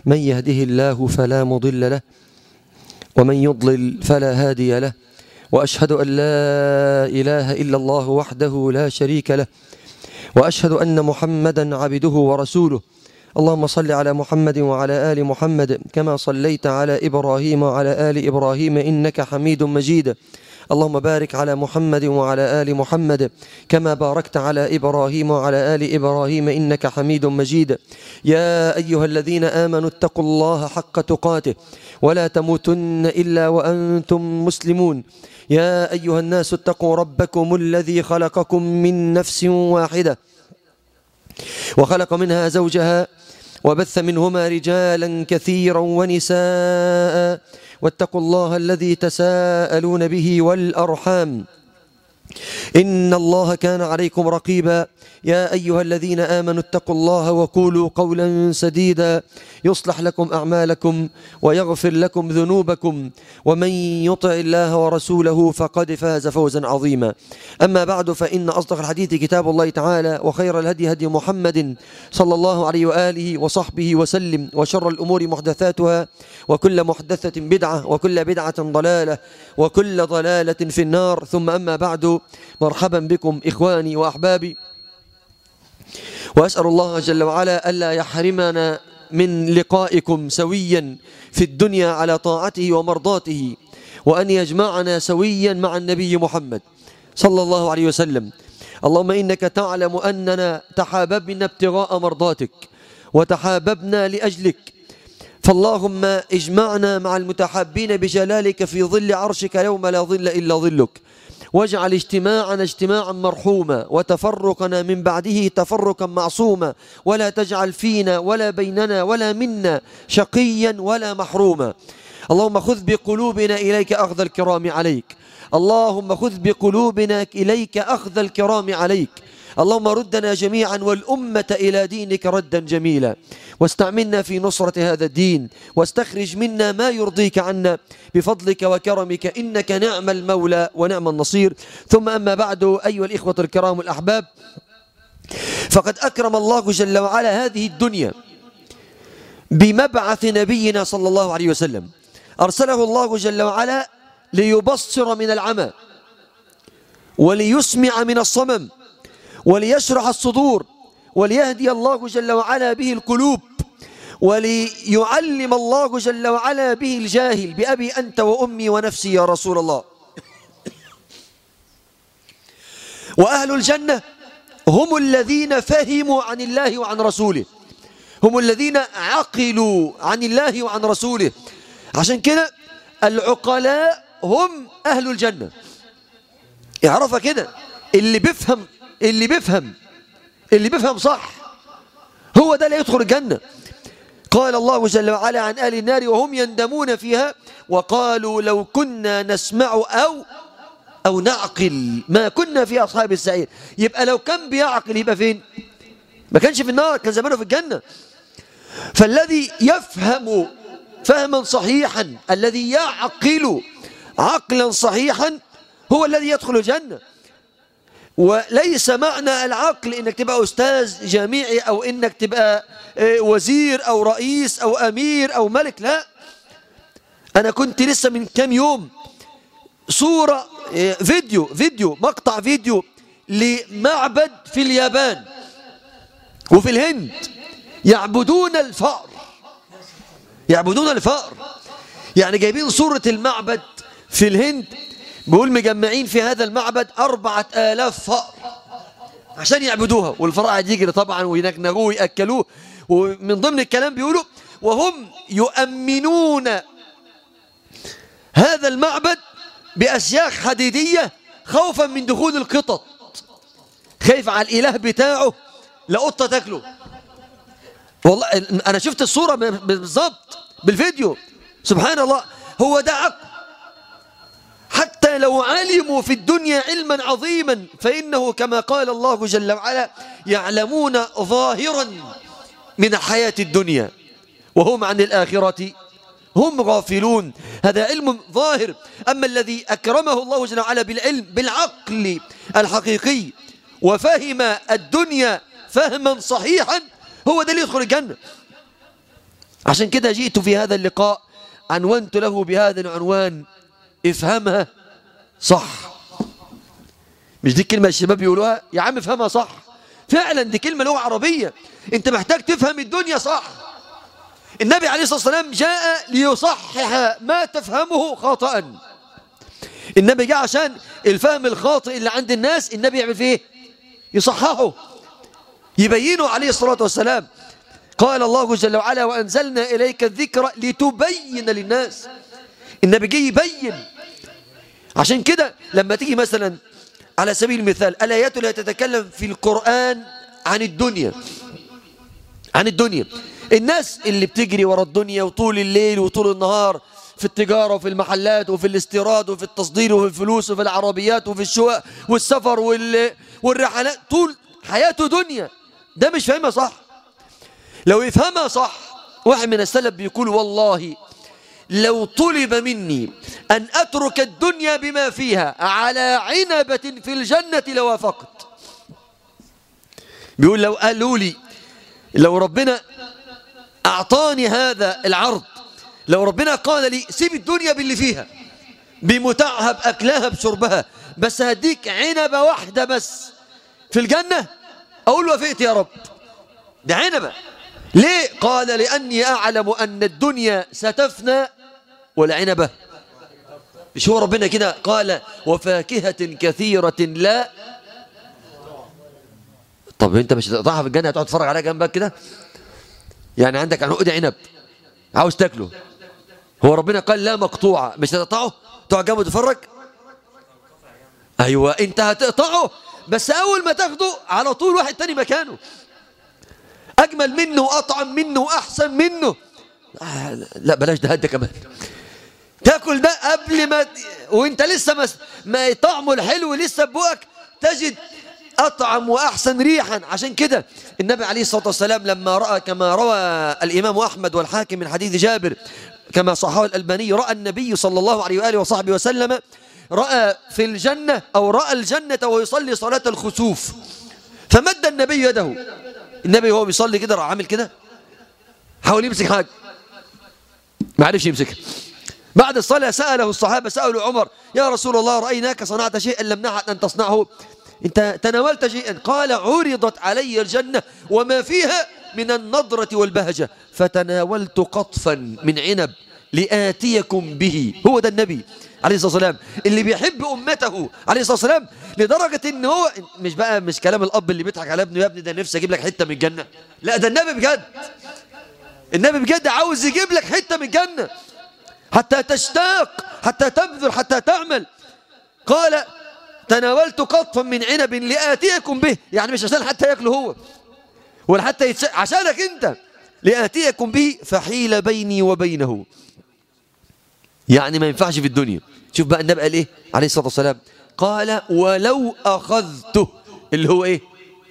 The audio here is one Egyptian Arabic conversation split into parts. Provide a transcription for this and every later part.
من يهده الله فلا مضل له ومن يضلل فلا هادي له وأشهد أن لا إله إلا الله وحده لا شريك له وأشهد أن محمدا عبده ورسوله اللهم صل على محمد وعلى آل محمد كما صليت على إبراهيم وعلى آل إبراهيم إنك حميد مجيد اللهم بارك على محمد وعلى آل محمد كما باركت على إبراهيم وعلى آل إبراهيم إنك حميد مجيد يا أيها الذين آمنوا اتقوا الله حق تقاته ولا تموتن إلا وأنتم مسلمون يا أيها الناس اتقوا ربكم الذي خلقكم من نفس واحدة وخلق منها زوجها وبث منهما رجالا كثيرا ونساء واتقوا الله الذي تساءلون به والأرحام إن الله كان عليكم رقيبا يا أيها الذين آمنوا اتقوا الله وقولوا قولا سديدا يصلح لكم أعمالكم ويغفر لكم ذنوبكم ومن يطع الله ورسوله فقد فاز فوزا عظيما أما بعد فإن أصدق الحديث كتاب الله تعالى وخير الهدي هدي محمد صلى الله عليه وآله وصحبه وسلم وشر الأمور محدثاتها وكل محدثة بدعة وكل بدعة ضلالة وكل ضلالة في النار ثم أما بعد مرحبا بكم إخواني وأحبابي وأسأل الله جل وعلا ألا يحرمنا من لقائكم سويا في الدنيا على طاعته ومرضاته وأن يجمعنا سويا مع النبي محمد صلى الله عليه وسلم اللهم إنك تعلم أننا تحاببنا ابتغاء مرضاتك وتحاببنا لأجلك فاللهم اجمعنا مع المتحابين بجلالك في ظل عرشك يوم لا ظل إلا ظلك واجعل اجتماعنا اجتماعا مرحوما وتفرقنا من بعده تفرقا معصوما ولا تجعل فينا ولا بيننا ولا منا شقيا ولا محروما اللهم خذ بقلوبنا إليك أخذ الكرام عليك اللهم خذ بقلوبنا إليك أخذ الكرام عليك اللهم ردنا جميعا والأمة إلى دينك ردا جميلا واستعملنا في نصرة هذا الدين واستخرج منا ما يرضيك عنا بفضلك وكرمك إنك نعم المولى ونعم النصير ثم أما بعد أيها الإخوة الكرام الأحباب فقد أكرم الله جل وعلا هذه الدنيا بمبعث نبينا صلى الله عليه وسلم أرسله الله جل وعلا ليبصر من العمى وليسمع من الصمم وليشرح الصدور وليهدي الله جل وعلا به القلوب وليعلم الله جل وعلا به الجاهل بأبي أنت وأمي ونفسي يا رسول الله وأهل الجنة هم الذين فهموا عن الله وعن رسوله هم الذين عقلوا عن الله وعن رسوله عشان كده العقلاء هم أهل الجنة اعرفها كده اللي بيفهم اللي بيفهم اللي بيفهم صح هو ده اللي يدخل الجنة قال الله جل وعلا عن أهل النار وهم يندمون فيها وقالوا لو كنا نسمع أو أو نعقل ما كنا في أصحاب السعير يبقى لو كان بيعقل يبقى فين ما كانش في النار كان زمانه في الجنة فالذي يفهم فهما صحيحا الذي يعقل عقلا صحيحا هو الذي يدخل الجنة وليس معنى العقل انك تبقى استاذ جامعي او انك تبقى وزير او رئيس او امير او ملك لا انا كنت لسه من كام يوم صورة فيديو فيديو مقطع فيديو لمعبد في اليابان وفي الهند يعبدون الفأر يعبدون الفأر يعني جايبين صورة المعبد في الهند بيقول مجمعين في هذا المعبد أربعة آلاف فأر عشان يعبدوها والفراعنة يجري طبعا وينكنغوه ويأكلوه ومن ضمن الكلام بيقولوا وهم يؤمنون هذا المعبد بأسياخ حديدية خوفا من دخول القطط خايف على الإله بتاعه لقطة تاكله والله أنا شفت الصورة بالظبط بالفيديو سبحان الله هو ده عقل حتى لو علموا في الدنيا علما عظيما فإنه كما قال الله جل وعلا يعلمون ظاهرا من الحياة الدنيا وهم عن الآخرة هم غافلون هذا علم ظاهر أما الذي أكرمه الله جل وعلا بالعلم بالعقل الحقيقي وفهم الدنيا فهما صحيحا هو ده اللي يدخل الجنة عشان كده جئت في هذا اللقاء عنونت له بهذا العنوان افهمها صح مش دي الكلمة الشباب يقولوها يا عم افهمها صح فعلا دي كلمة لغة عربية انت محتاج تفهم الدنيا صح النبي عليه الصلاة والسلام جاء ليصحح ما تفهمه خطأ النبي جاء عشان الفهم الخاطئ اللي عند الناس النبي يعمل فيه ايه يصححه يبينه عليه الصلاة والسلام قال الله جل وعلا وأنزلنا إليك الذكر لتبين للناس النبي جه يبين عشان كده لما تيجي مثلا على سبيل المثال الآيات اللي تتكلم في القرآن عن الدنيا عن الدنيا الناس اللي بتجري ورا الدنيا وطول الليل وطول النهار في التجارة وفي المحلات وفي الاستيراد وفي التصدير وفي الفلوس وفي العربيات وفي الشقق والسفر وال... والرحلات طول حياته دنيا ده مش فاهمها صح لو يفهمها صح واحد من السلف بيقول والله لو طلب مني أن أترك الدنيا بما فيها على عنبة في الجنة لوافقت بيقول لو قالوا لي لو ربنا أعطاني هذا العرض لو ربنا قال لي سيب الدنيا باللي فيها بمتعها بأكلها بشربها بس هديك عنبة واحدة بس في الجنة أقول وافقت يا رب ده عنبة ليه قال لأني أعلم أن الدنيا ستفنى والعنبة مش هو ربنا كده قال وفاكهة كثيرة لا طب انت مش هتقطعها في الجنة هتقعد تتفرج عليها جنبك كده يعني عندك عنقود عنب عاوز تاكله هو ربنا قال لا مقطوعة مش هتقطعه تقعد جنبه تتفرج ايوه انت هتقطعه بس اول ما تاخده على طول واحد تاني مكانه اجمل منه واطعم منه واحسن منه آه لا بلاش ده هدى كمان تاكل ده قبل ما وانت لسه ما ما طعمه الحلو لسه ببقك تجد اطعم واحسن ريحا عشان كده النبي عليه الصلاه والسلام لما راى كما روى الامام احمد والحاكم من حديث جابر كما صححه الالباني راى النبي صلى الله عليه واله وصحبه وسلم راى في الجنه او راى الجنه ويصلي صلاه الخسوف فمد النبي يده النبي وهو بيصلي كده راح عامل كده حاول يمسك حاجه ما عرفش يمسكها بعد الصلاة سأله الصحابة سألوا عمر يا رسول الله رأيناك صنعت شيئا لم نعد أن تصنعه أنت تناولت شيئا قال عرضت علي الجنة وما فيها من النضرة والبهجة فتناولت قطفا من عنب لآتيكم به هو ده النبي عليه الصلاة والسلام اللي بيحب أمته عليه الصلاة والسلام لدرجة إن هو مش بقى مش كلام الأب اللي بيضحك على ابنه يا ابني ده نفسي أجيب لك حتة من الجنة لا ده النبي بجد النبي بجد عاوز يجيب لك حتة من الجنة حتى تشتاق حتى تبذل حتى تعمل قال تناولت قطفا من عنب لآتيكم به يعني مش عشان حتى ياكله هو ولا حتى يتش... عشانك انت لآتيكم به فحيل بيني وبينه يعني ما ينفعش في الدنيا شوف بقى النبي قال ايه عليه الصلاة والسلام قال ولو أخذته اللي هو ايه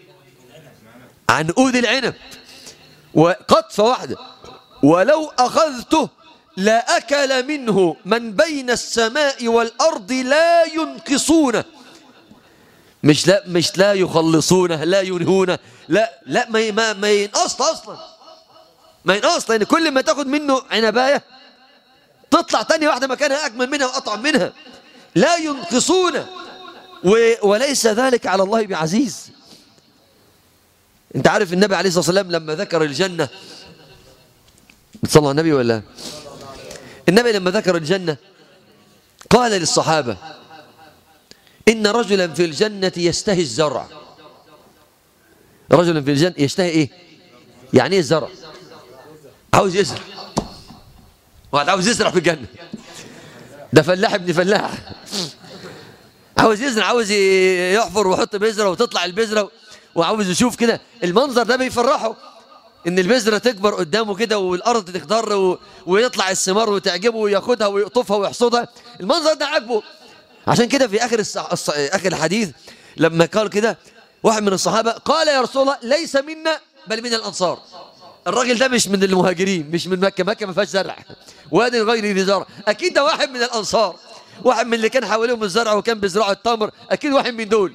عنقود العنب وقطفة واحدة ولو أخذته لا أكل منه من بين السماء والأرض لا ينقصونه مش لا مش لا يخلصونه لا ينهونه لا لا ما ما, ما ينقص اصلا ما ينقص لان كل ما تاخد منه عنبايه تطلع تاني واحده مكانها اجمل منها واطعم منها لا ينقصونه وليس ذلك على الله بعزيز انت عارف النبي عليه الصلاه والسلام لما ذكر الجنه بتصلى على النبي ولا النبي لما ذكر الجنة قال للصحابة إن رجلا في الجنة يستهي الزرع رجل في الجنة يشتهي إيه يعني إيه الزرع عاوز يزرع واحد عاوز يزرع في الجنة ده فلاح ابن فلاح عاوز يزرع عاوز يحفر ويحط بذرة وتطلع البذرة وعاوز يشوف كده المنظر ده بيفرحه ان البذره تكبر قدامه كده والارض تخضر و... ويطلع الثمار وتعجبه وياخدها ويقطفها ويحصدها المنظر ده عاجبه عشان كده في اخر الص... الص... اخر الحديث لما قال كده واحد من الصحابه قال يا رسول الله ليس منا بل من الانصار الراجل ده مش من المهاجرين مش من مكه مكه ما فيهاش زرع وادي غير ذي زرع اكيد ده واحد من الانصار واحد من اللي كان حواليهم الزرع وكان بيزرعوا التمر اكيد واحد من دول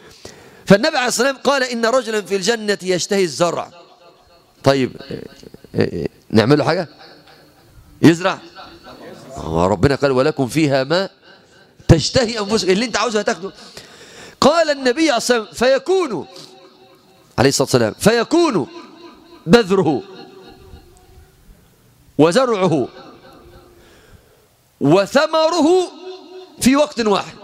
فالنبي عليه الصلاه والسلام قال ان رجلا في الجنه يشتهي الزرع طيب إيه، نعمل له حاجة يزرع هو ربنا قال ولكم فيها ما تشتهي أنفسك اللي انت عاوزها تاخده قال النبي عليه الصلاة والسلام فيكون عليه الصلاة والسلام فيكون بذره وزرعه وثمره في وقت واحد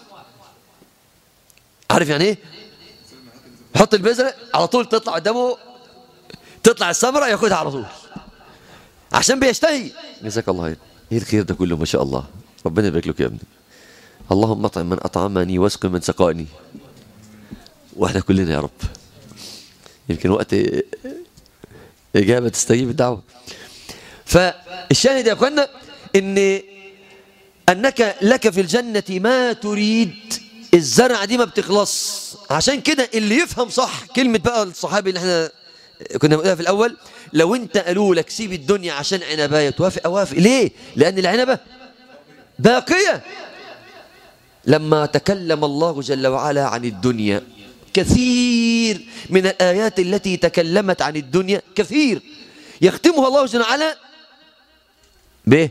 عارف يعني ايه حط البذرة على طول تطلع قدامه تطلع الثمرة ياخدها على طول عشان بيشتهي جزاك الله خير ايه الخير ده كله ما شاء الله ربنا يبارك لك يا ابني اللهم اطعم من اطعمني واسق من سقاني واحنا كلنا يا رب يمكن وقت اجابه تستجيب الدعوه فالشاهد يا اخوانا ان انك لك في الجنه ما تريد الزرعه دي ما بتخلص عشان كده اللي يفهم صح كلمه بقى الصحابي اللي احنا كنا بنقولها في الاول لو انت قالوا لك سيب الدنيا عشان عنبايه توافق اوافق ليه لان العنبه باقيه لما تكلم الله جل وعلا عن الدنيا كثير من الآيات التي تكلمت عن الدنيا كثير يختمها الله جل وعلا به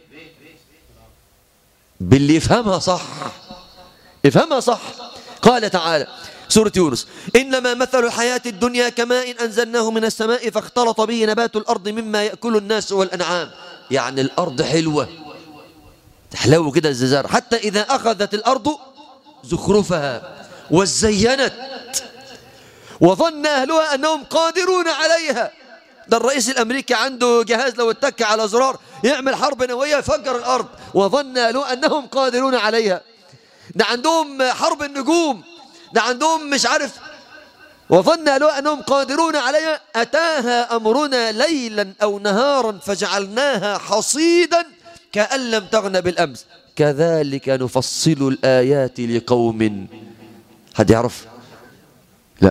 باللي يفهمها صح يفهمها صح قال تعالى سورة يونس إنما مثل الحياة الدنيا كماء أنزلناه من السماء فاختلط به نبات الأرض مما يأكل الناس والأنعام يعني الأرض حلوة تحلو كده الززار حتى إذا أخذت الأرض زخرفها وزينت وظن أهلها أنهم قادرون عليها ده الرئيس الأمريكي عنده جهاز لو اتك على زرار يعمل حرب نووية يفجر الأرض وظن أهلها أنهم قادرون عليها ده عندهم حرب النجوم ده عندهم مش عارف وظن أهلها أنهم قادرون عليها أتاها أمرنا ليلا أو نهارا فجعلناها حصيدا كأن لم تغن بالأمس كذلك نفصل الآيات لقوم حد يعرف لا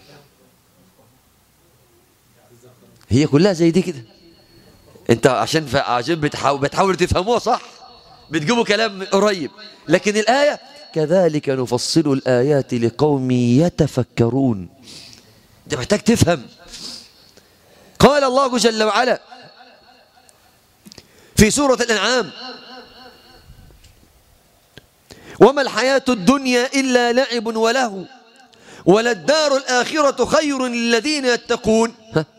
هي كلها زي دي كده انت عشان عشان بتحاول بتحاول تفهموها صح بتجيبوا كلام قريب لكن الآية كذلك نفصل الآيات لقوم يتفكرون انت محتاج تفهم قال الله جل وعلا في سورة الأنعام وما الحياة الدنيا إلا لعب وله وللدار الآخرة خير للذين يتقون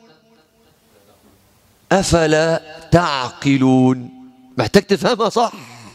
أفلا تعقلون محتاج تفهمها صح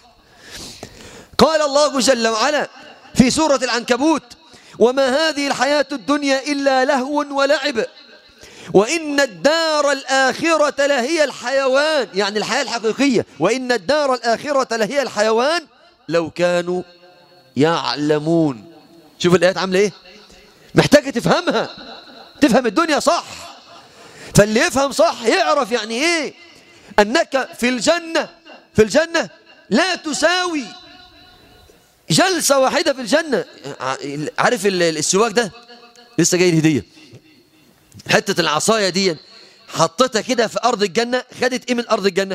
قال الله جل وعلا في سورة العنكبوت وما هذه الحياة الدنيا إلا لهو ولعب وإن الدار الآخرة لهي الحيوان يعني الحياة الحقيقية وإن الدار الآخرة لهي الحيوان لو كانوا يعلمون شوف الآيات عاملة إيه محتاجة تفهمها تفهم الدنيا صح فاللي يفهم صح يعرف يعني إيه أنك في الجنة في الجنة لا تساوي جلسة واحدة في الجنة عارف السواك ده لسه جاي الهدية حتة العصاية دي حطيتها كده في أرض الجنة خدت إيه من أرض الجنة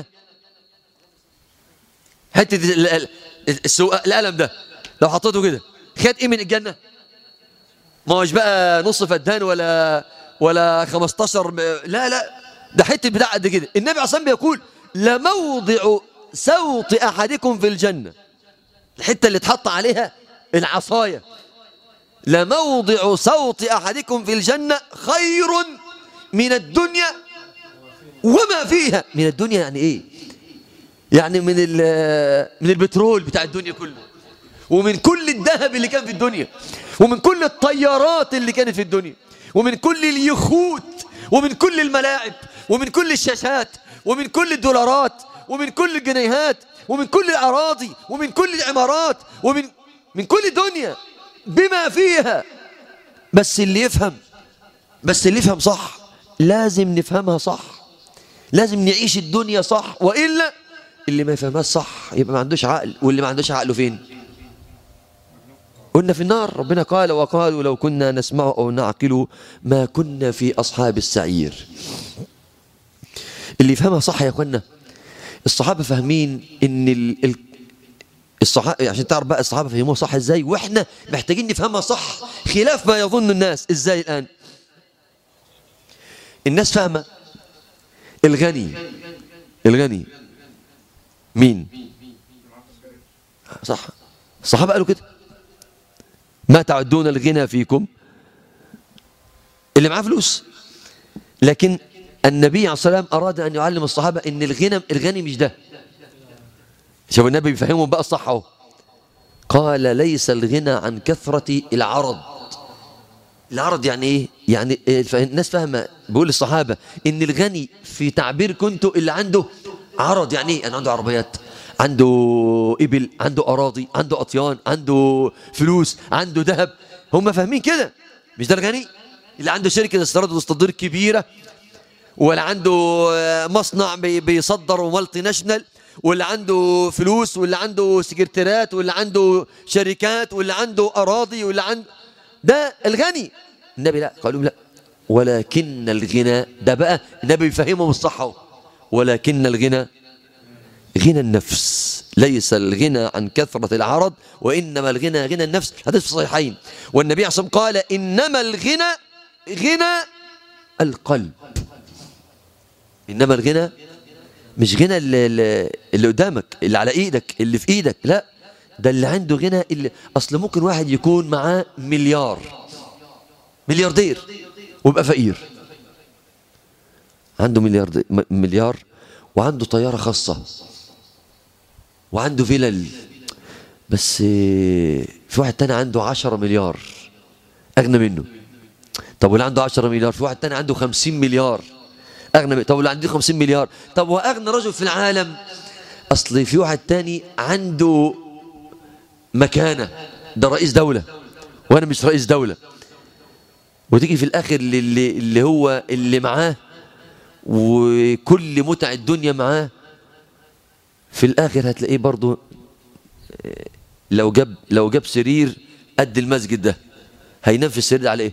حتة السواق القلم ده لو حطيته كده خد إيه من الجنة ما هوش بقى نص فدان ولا ولا 15 لا لا ده حتة بتاع قد كده النبي عصام بيقول لموضع سوط أحدكم في الجنة الحتة اللي اتحط عليها العصاية لموضع صوت أحدكم في الجنة خير من الدنيا وما فيها من الدنيا يعني إيه يعني من من البترول بتاع الدنيا كله ومن كل الذهب اللي كان في الدنيا ومن كل الطيارات اللي كانت في الدنيا ومن كل اليخوت ومن كل الملاعب ومن كل الشاشات ومن كل الدولارات ومن كل الجنيهات ومن كل الأراضي ومن كل العمارات ومن من كل الدنيا بما فيها بس اللي يفهم بس اللي يفهم صح لازم نفهمها صح لازم نعيش الدنيا صح وإلا اللي ما يفهمهاش صح يبقى ما عندوش عقل واللي ما عندوش عقله فين قلنا في النار ربنا قال وقالوا لو كنا نسمع أو نعقل ما كنا في أصحاب السعير اللي يفهمها صح يا أخوانا الصحابة فاهمين ان ال... الصحابة عشان تعرف بقى الصحابة فهموها صح ازاي واحنا محتاجين نفهمها صح خلاف ما يظن الناس ازاي الآن الناس فاهمة الغني الغني مين صح الصحابة قالوا كده ما تعدون الغنى فيكم اللي معاه فلوس لكن النبي عليه الصلاة والسلام أراد أن يعلم الصحابة أن الغنى الغني مش ده شوف النبي بيفهمهم بقى الصح اهو قال ليس الغنى عن كثرة العرض العرض يعني ايه يعني إيه الناس فاهمه بيقول الصحابه ان الغني في تعبير كنتوا اللي عنده عرض يعني ايه يعني عنده عربيات عنده ابل عنده اراضي عنده اطيان عنده فلوس عنده ذهب هم فاهمين كده مش ده الغني اللي عنده شركه استيراد وتصدير كبيره ولا عنده مصنع بيصدر ومالتي ناشونال واللي عنده فلوس واللي عنده سكرتيرات واللي عنده شركات واللي عنده اراضي واللي عنده ده الغني النبي لا قالوا لا ولكن الغنى ده بقى النبي يفهمهم الصحة ولكن الغنى غنى النفس ليس الغنى عن كثرة العرض وإنما الغنى غنى النفس هذا في الصحيحين والنبي عليه الصلاة قال إنما الغنى غنى القلب إنما الغنى مش غنى اللي, اللي قدامك اللي على إيدك اللي في إيدك لا ده اللي عنده غنى اللي اصل ممكن واحد يكون معاه مليار ملياردير ويبقى فقير عنده مليار مليار وعنده طياره خاصه وعنده فيلل بس في واحد تاني عنده عشرة مليار أغنى منه طب واللي عنده عشرة مليار في واحد تاني عنده خمسين مليار أغنى منه طب واللي عنده خمسين مليار طب وأغنى رجل في العالم أصل في واحد تاني عنده مكانة ده رئيس دولة وأنا مش رئيس دولة وتيجي في الآخر اللي, اللي هو اللي معاه وكل متع الدنيا معاه في الآخر هتلاقيه برضو لو جاب لو جاب سرير قد المسجد ده هينام في السرير ده على ايه؟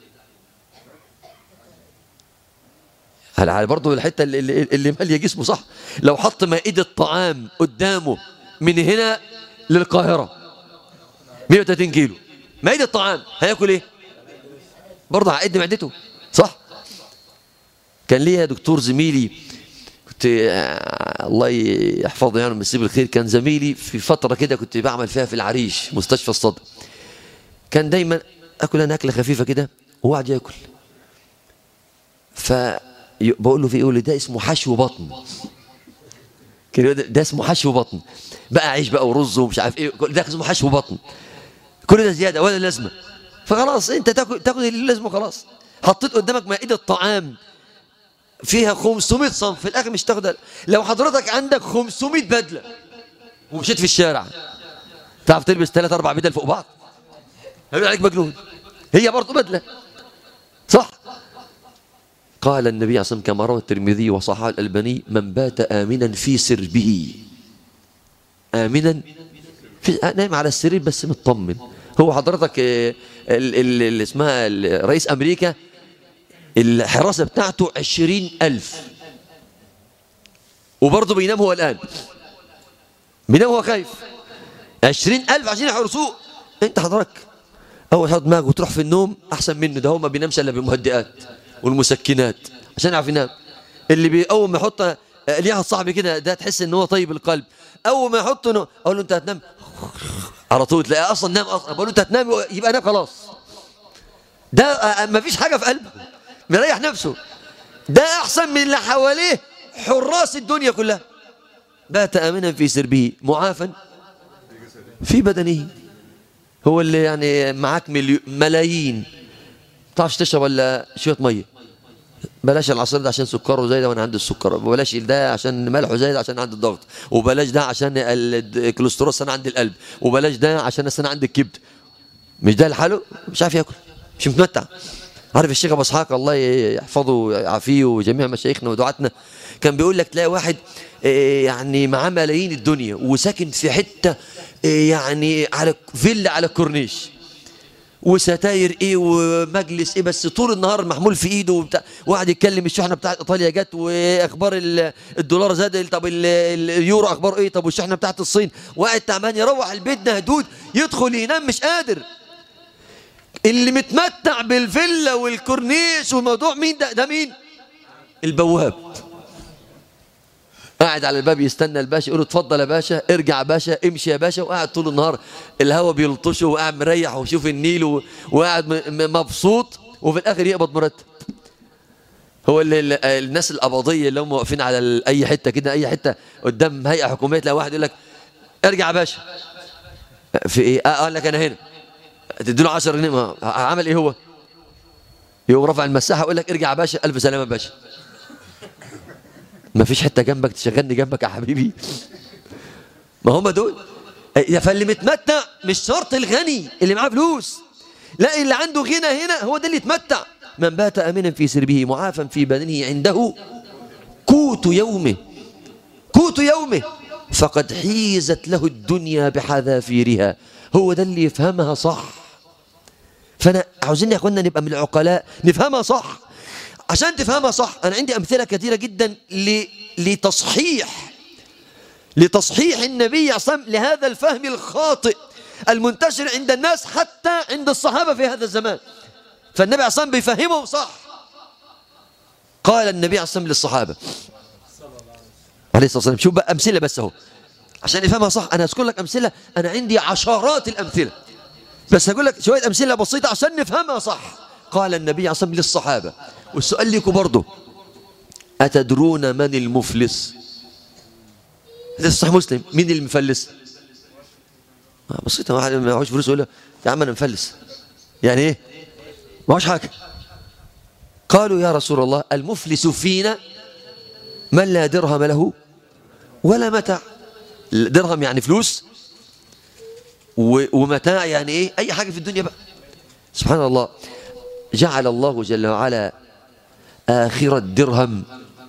على برضه الحته اللي, اللي, اللي ماليه جسمه صح لو حط مائده طعام قدامه من هنا للقاهره 130 كيلو مائدة طعام هياكل ايه برضه هعد معدته صح كان ليا دكتور زميلي كنت آه الله يحفظه يعني مسيب الخير كان زميلي في فترة كده كنت بعمل فيها في العريش مستشفى الصدر كان دايما اكل انا اكله خفيفه كده وهو قاعد ياكل فبقول له في يقول لي ده اسمه حشو بطن ده اسمه حشو بطن بقى عيش بقى ورز ومش عارف ايه ده اسمه حشو بطن كل ده زياده ولا لازمه فخلاص انت تاكل تاكل اللي لازمه خلاص حطيت قدامك مائده طعام فيها 500 صنف في الاخر مش تاخد لو حضرتك عندك 500 بدله ومشيت في الشارع تعرف تلبس ثلاث اربع بدل فوق بعض هيقول عليك مجنون هي برضه بدله صح قال النبي عليه الصلاه والسلام كما روى الترمذي وصححه الالباني من بات امنا في سربه امنا في نايم على السرير بس مطمن هو حضرتك اللي اسمها رئيس أمريكا الحراسة بتاعته عشرين ألف وبرضه بينام هو الآن بينام هو خايف عشرين ألف عشان يحرسوه أنت حضرتك أول حاجة دماغه وتروح في النوم أحسن منه ده هو ما بينامش إلا بالمهدئات والمسكنات عشان يعرف ينام اللي بي أول ما يحط ليه واحد صاحبي كده ده تحس ان هو طيب القلب اول ما يحط اقول له انت هتنام على طول تلاقيه اصلا نام اصلا بقول له انت هتنام يبقى نام خلاص ده ما فيش حاجه في قلبه مريح نفسه ده احسن من اللي حواليه حراس الدنيا كلها بات امنا في سربه معافا في بدنه هو اللي يعني معاك ملايين تعرفش تشرب ولا شويه ميه بلاش العصير ده عشان سكره زايد وانا عندي السكر وبلاش ده عشان ملحه زايد عشان عندي الضغط وبلاش ده عشان الكوليسترول انا عندي القلب وبلاش ده عشان انا عندي الكبد مش ده لحاله مش عارف ياكل مش متمتع عارف الشيخ ابو اسحاق الله يحفظه ويعافيه وجميع مشايخنا ودعاتنا كان بيقول لك تلاقي واحد يعني معاه ملايين الدنيا وساكن في حته يعني على فيلا على الكورنيش وستاير ايه ومجلس ايه بس طول النهار محمول في ايده وبتاع وقعد يتكلم الشحنه بتاعت ايطاليا جت واخبار الدولار زاد طب اليورو اخبار ايه طب والشحنه بتاعت الصين وقعد تعبان يروح البيت مهدود يدخل ينام مش قادر اللي متمتع بالفيلا والكورنيش والموضوع مين ده ده مين البواب قاعد على الباب يستنى الباشا يقول له اتفضل يا باشا ارجع يا باشا امشي يا باشا وقاعد طول النهار الهوا بيلطشه وقاعد مريح وشوف النيل و- وقاعد م- م- مبسوط وفي الاخر يقبض مرتب هو اللي اللي- الناس القبضيه اللي هم واقفين على ال- اي حته كده اي حته قدام هيئه حكوميه تلاقي واحد يقول لك ارجع يا باشا في ايه؟ آه قال لك انا هنا تديله 10 جنيه ما عمل ايه هو؟ يقوم رافع المساحه ويقول لك ارجع يا باشا الف سلامه يا باشا ما فيش حته جنبك تشغلني جنبك يا حبيبي ما هم دول يا فاللي متمتع مش شرط الغني اللي معاه فلوس لا اللي عنده غنى هنا هو ده اللي يتمتع من بات امنا في سربه معافا في بدنه عنده قوت يومه قوت يومه فقد حيزت له الدنيا بحذافيرها هو ده اللي يفهمها صح فانا عاوزين يا اخوانا نبقى من العقلاء نفهمها صح عشان تفهمها صح انا عندي امثله كثيره جدا ل... لتصحيح لتصحيح النبي صلى الله عليه وسلم لهذا الفهم الخاطئ المنتشر عند الناس حتى عند الصحابه في هذا الزمان فالنبي عليه الصلاه والسلام بيفهمهم صح قال النبي عليه الصلاه والسلام للصحابه عليه الصلاه والسلام شوف بقى امثله بس اهو عشان نفهمها صح انا اذكر لك امثله انا عندي عشرات الامثله بس هقول لك شويه امثله بسيطه عشان نفهمها صح قال النبي عليه الصلاه والسلام للصحابه والسؤال لكم برضه اتدرون من المفلس ده صحيح مسلم مين اللي مفلس آه، بسيطه واحد ما معهوش فلوس يقول له يا عم انا مفلس يعني ايه معهوش حاجه قالوا يا رسول الله المفلس فينا من لا درهم له ولا متاع درهم يعني فلوس و- ومتاع يعني ايه اي حاجه في الدنيا بقى سبحان الله جعل الله جل وعلا آخر الدرهم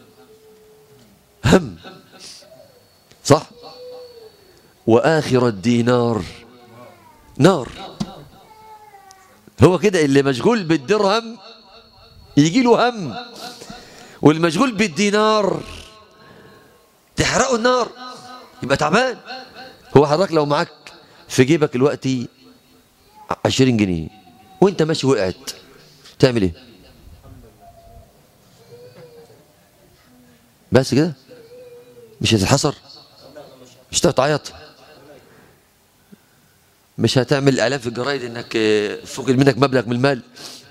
هم صح وآخر الدينار نار هو كده اللي مشغول بالدرهم يجي له هم والمشغول بالدينار تحرقه النار يبقى تعبان هو حضرتك لو معاك في جيبك دلوقتي 20 جنيه وانت ماشي وقعت تعمل ايه بس كده مش هتتحسر مش هتعيط مش هتعمل اعلان في الجرايد انك آه، فقد منك مبلغ من المال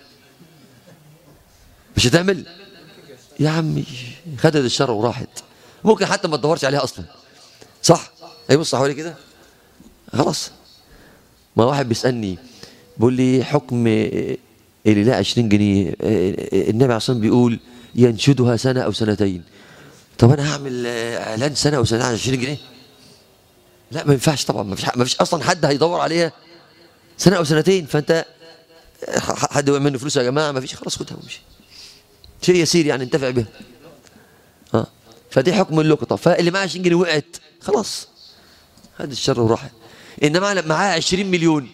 مش هتعمل يا عمي خدت الشر وراحت ممكن حتى ما تدورش عليها اصلا صح هيبص حوالي كده خلاص ما واحد بيسالني بيقول لي حكم آه، اللي لا 20 جنيه آه، آه، النبي عليه الصلاه والسلام بيقول ينشدها سنه او سنتين طب انا هعمل آه، اعلان سنه او سنتين على 20 جنيه لا ما ينفعش طبعا ما فيش ما فيش اصلا حد هيدور عليها سنه او سنتين فانت ح- حد وقع منه فلوس يا جماعه ما فيش خلاص خدها وامشي شيء يسير يعني انتفع بها ها فدي حكم اللقطه فاللي معاه 20 جنيه وقعت خلاص هذا الشر وراحت انما اللي معاه 20 مليون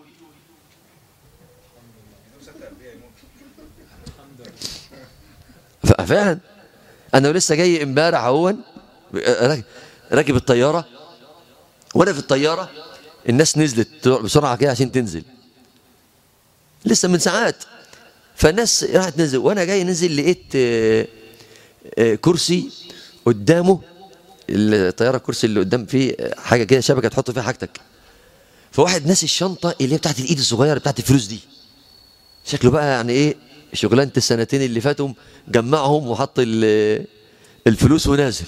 ف- فعلا انا لسه جاي امبارح اهون راكب- راكب الطياره وانا في الطياره الناس نزلت بسرعه كده عشان تنزل لسه من ساعات فالناس راحت تنزل وانا جاي نزل لقيت آه، آه، كرسي قدامه الطياره الكرسي اللي قدام فيه آه، حاجه كده شبكه تحط فيها حاجتك فواحد ناسي الشنطه اللي هي بتاعت الايد الصغيره بتاعت الفلوس دي شكله بقى يعني ايه شغلانه السنتين اللي فاتهم جمعهم وحط ال- الفلوس ونازل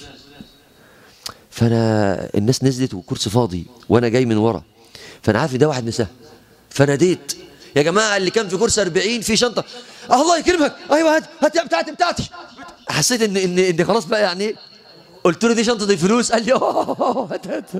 فانا الناس نزلت والكرسي فاضي وانا جاي من ورا فانا عارف إن ده واحد نساه فناديت يا جماعه اللي كان في كرسي 40 في شنطه آه الله يكرمك ايوه هات هات بتاعتي بتاعتي حسيت ان ان ان خلاص بقى يعني إيه؟ قلت له دي شنطه الفلوس قال لي اه هات هات هات.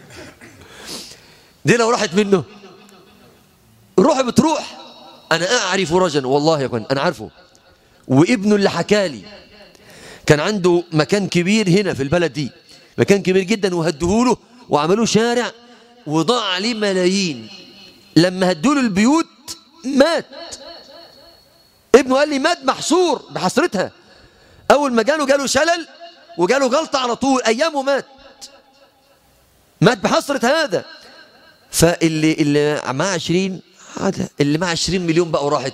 دي لو راحت منه روح بتروح انا اعرف رجلا والله يا اخوان انا عارفه وابنه اللي حكى لي كان عنده مكان كبير هنا في البلد دي مكان كبير جدا وهدهوله وعملوه شارع وضاع عليه ملايين لما هدوله البيوت مات ابنه قال لي مات محصور بحسرتها اول ما جاله جاله شلل وجاله جلطه على طول ايامه مات مات بحسره هذا فاللي اللي معاه 20 عادة اللي معاه 20 مليون بقى وراحت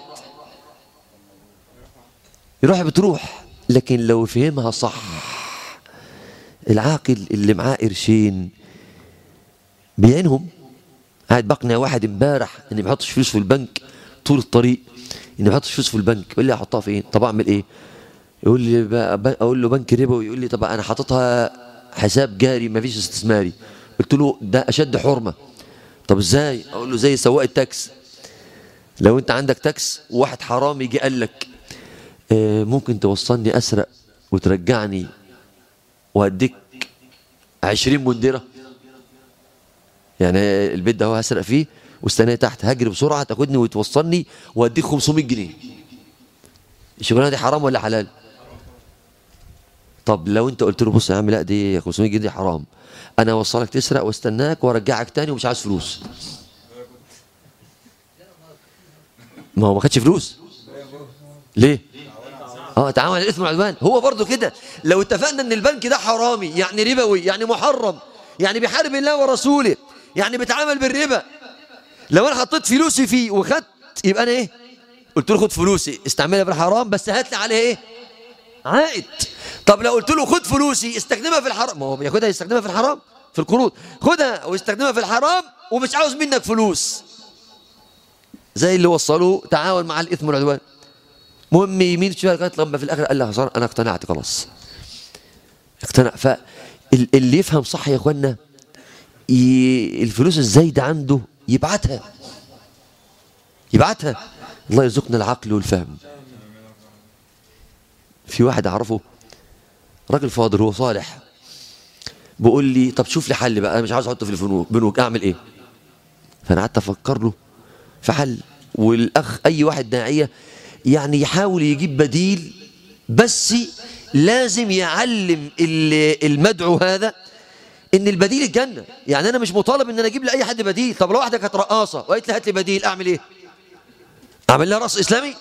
يروح بتروح لكن لو فهمها صح العاقل اللي معاه قرشين بيعينهم قاعد بقنع واحد امبارح اني ما يحطش فلوس في البنك طول الطريق اني ما يحطش فلوس في البنك يقول لي احطها فين طب اعمل ايه يقول لي بقى بقى اقول له بنك ربوي يقول لي طب انا حاططها حساب جاري ما فيش استثماري قلت له ده اشد حرمه طب ازاي اقول له زي سواق التاكس لو انت عندك تاكس وواحد حرامي جه قال لك آه، ممكن توصلني اسرق وترجعني واديك 20 مندره يعني البيت ده هو هسرق فيه واستنى تحت هجري بسرعه تاخدني وتوصلني واديك 500 جنيه الشغلانه دي حرام ولا حلال طب لو انت قلت له بص يا عم لا دي 500 جنيه دي حرام انا اوصلك تسرق واستناك وارجعك تاني ومش عايز فلوس ما هو ما خدش فلوس ليه اه تعاون على الاثم والعدوان هو برضه كده لو اتفقنا ان البنك ده حرامي يعني ربوي يعني محرم يعني بيحارب الله ورسوله يعني بيتعامل بالربا لو انا حطيت فلوسي فيه وخدت يبقى انا ايه قلت له خد فلوسي استعملها بالحرام بس هات لي عليها ايه عائد طب لو قلت له خد فلوسي استخدمها في الحرام ما هو بياخدها يستخدمها في الحرام في القروض خدها واستخدمها في الحرام ومش عاوز منك فلوس زي اللي وصلوا تعاون مع الاثم والعدوان مهم يمين شويه لغايه لما في الاخر قال له خلاص انا اقتنعت خلاص اقتنع فاللي يفهم صح يا اخوانا ي... الفلوس الزايده عنده يبعتها يبعتها الله يرزقنا العقل والفهم في واحد اعرفه راجل فاضل هو صالح بيقول لي طب شوف لي حل بقى انا مش عاوز احطه في البنوك بنوك اعمل ايه فانا قعدت افكر له في حل والاخ اي واحد داعيه يعني يحاول يجيب بديل بس لازم يعلم ال- المدعو هذا ان البديل الجنه يعني انا مش مطالب ان انا اجيب لاي حد بديل طب لو واحده كانت رقاصه وقالت لي هات لي بديل اعمل ايه اعمل لها رقص اسلامي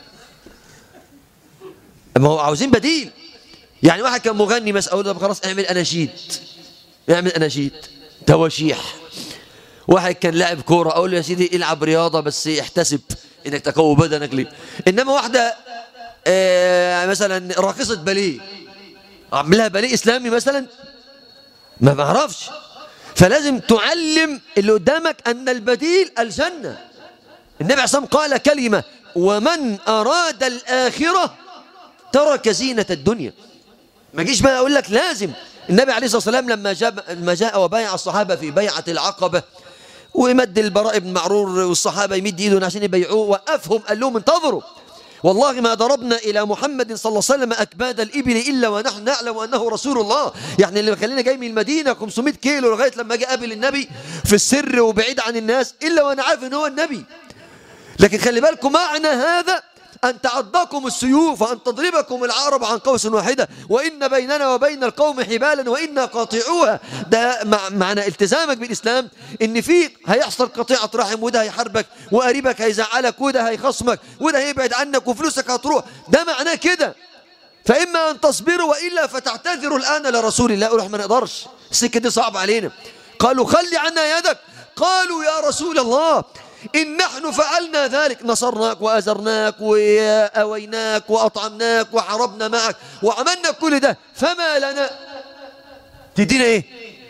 ما هو عاوزين بديل يعني واحد كان مغني بس اقول له طب خلاص اعمل اناشيد اعمل اناشيد تواشيح واحد كان لاعب كوره اقول له يا سيدي العب رياضه بس احتسب انك تقوي بدنك ليه انما واحده آه مثلا راقصه باليه اعمل لها باليه اسلامي مثلا ما بعرفش فلازم تعلم اللي قدامك ان البديل الجنه النبي عليه الصلاه والسلام قال كلمه ومن اراد الاخره ترك زينه الدنيا ما جيش بقى اقول لك لازم النبي عليه الصلاه والسلام لما جاء لما جاء وبايع الصحابه في بيعه العقبه ومد البراء بن معرور والصحابه يمد ايدهم عشان يبيعوه وقفهم قال لهم انتظروا والله ما ضربنا الى محمد صلى الله عليه وسلم اكباد الابل الا ونحن نعلم انه رسول الله يعني اللي خلينا جاي من المدينه 500 كيلو لغايه لما جاء قابل النبي في السر وبعيد عن الناس الا وانا عارف ان هو النبي لكن خلي بالكم معنى هذا أن تعضكم السيوف وأن تضربكم العرب عن قوس واحدة وإن بيننا وبين القوم حبالا وإنا قاطعوها ده مع معنى التزامك بالإسلام إن في هيحصل قطيعة رحم وده هيحاربك وقريبك هيزعلك وده هيخصمك وده هيبعد عنك وفلوسك هتروح ده معناه كده فإما أن تصبروا وإلا فتعتذروا الآن لرسول الله يقولوا إحنا ما نقدرش السكة دي صعبة علينا قالوا خلي عنا يدك قالوا يا رسول الله إن نحن فعلنا ذلك نصرناك وأزرناك وأويناك وأطعمناك وحربنا معك وعملنا كل ده فما لنا تدينا إيه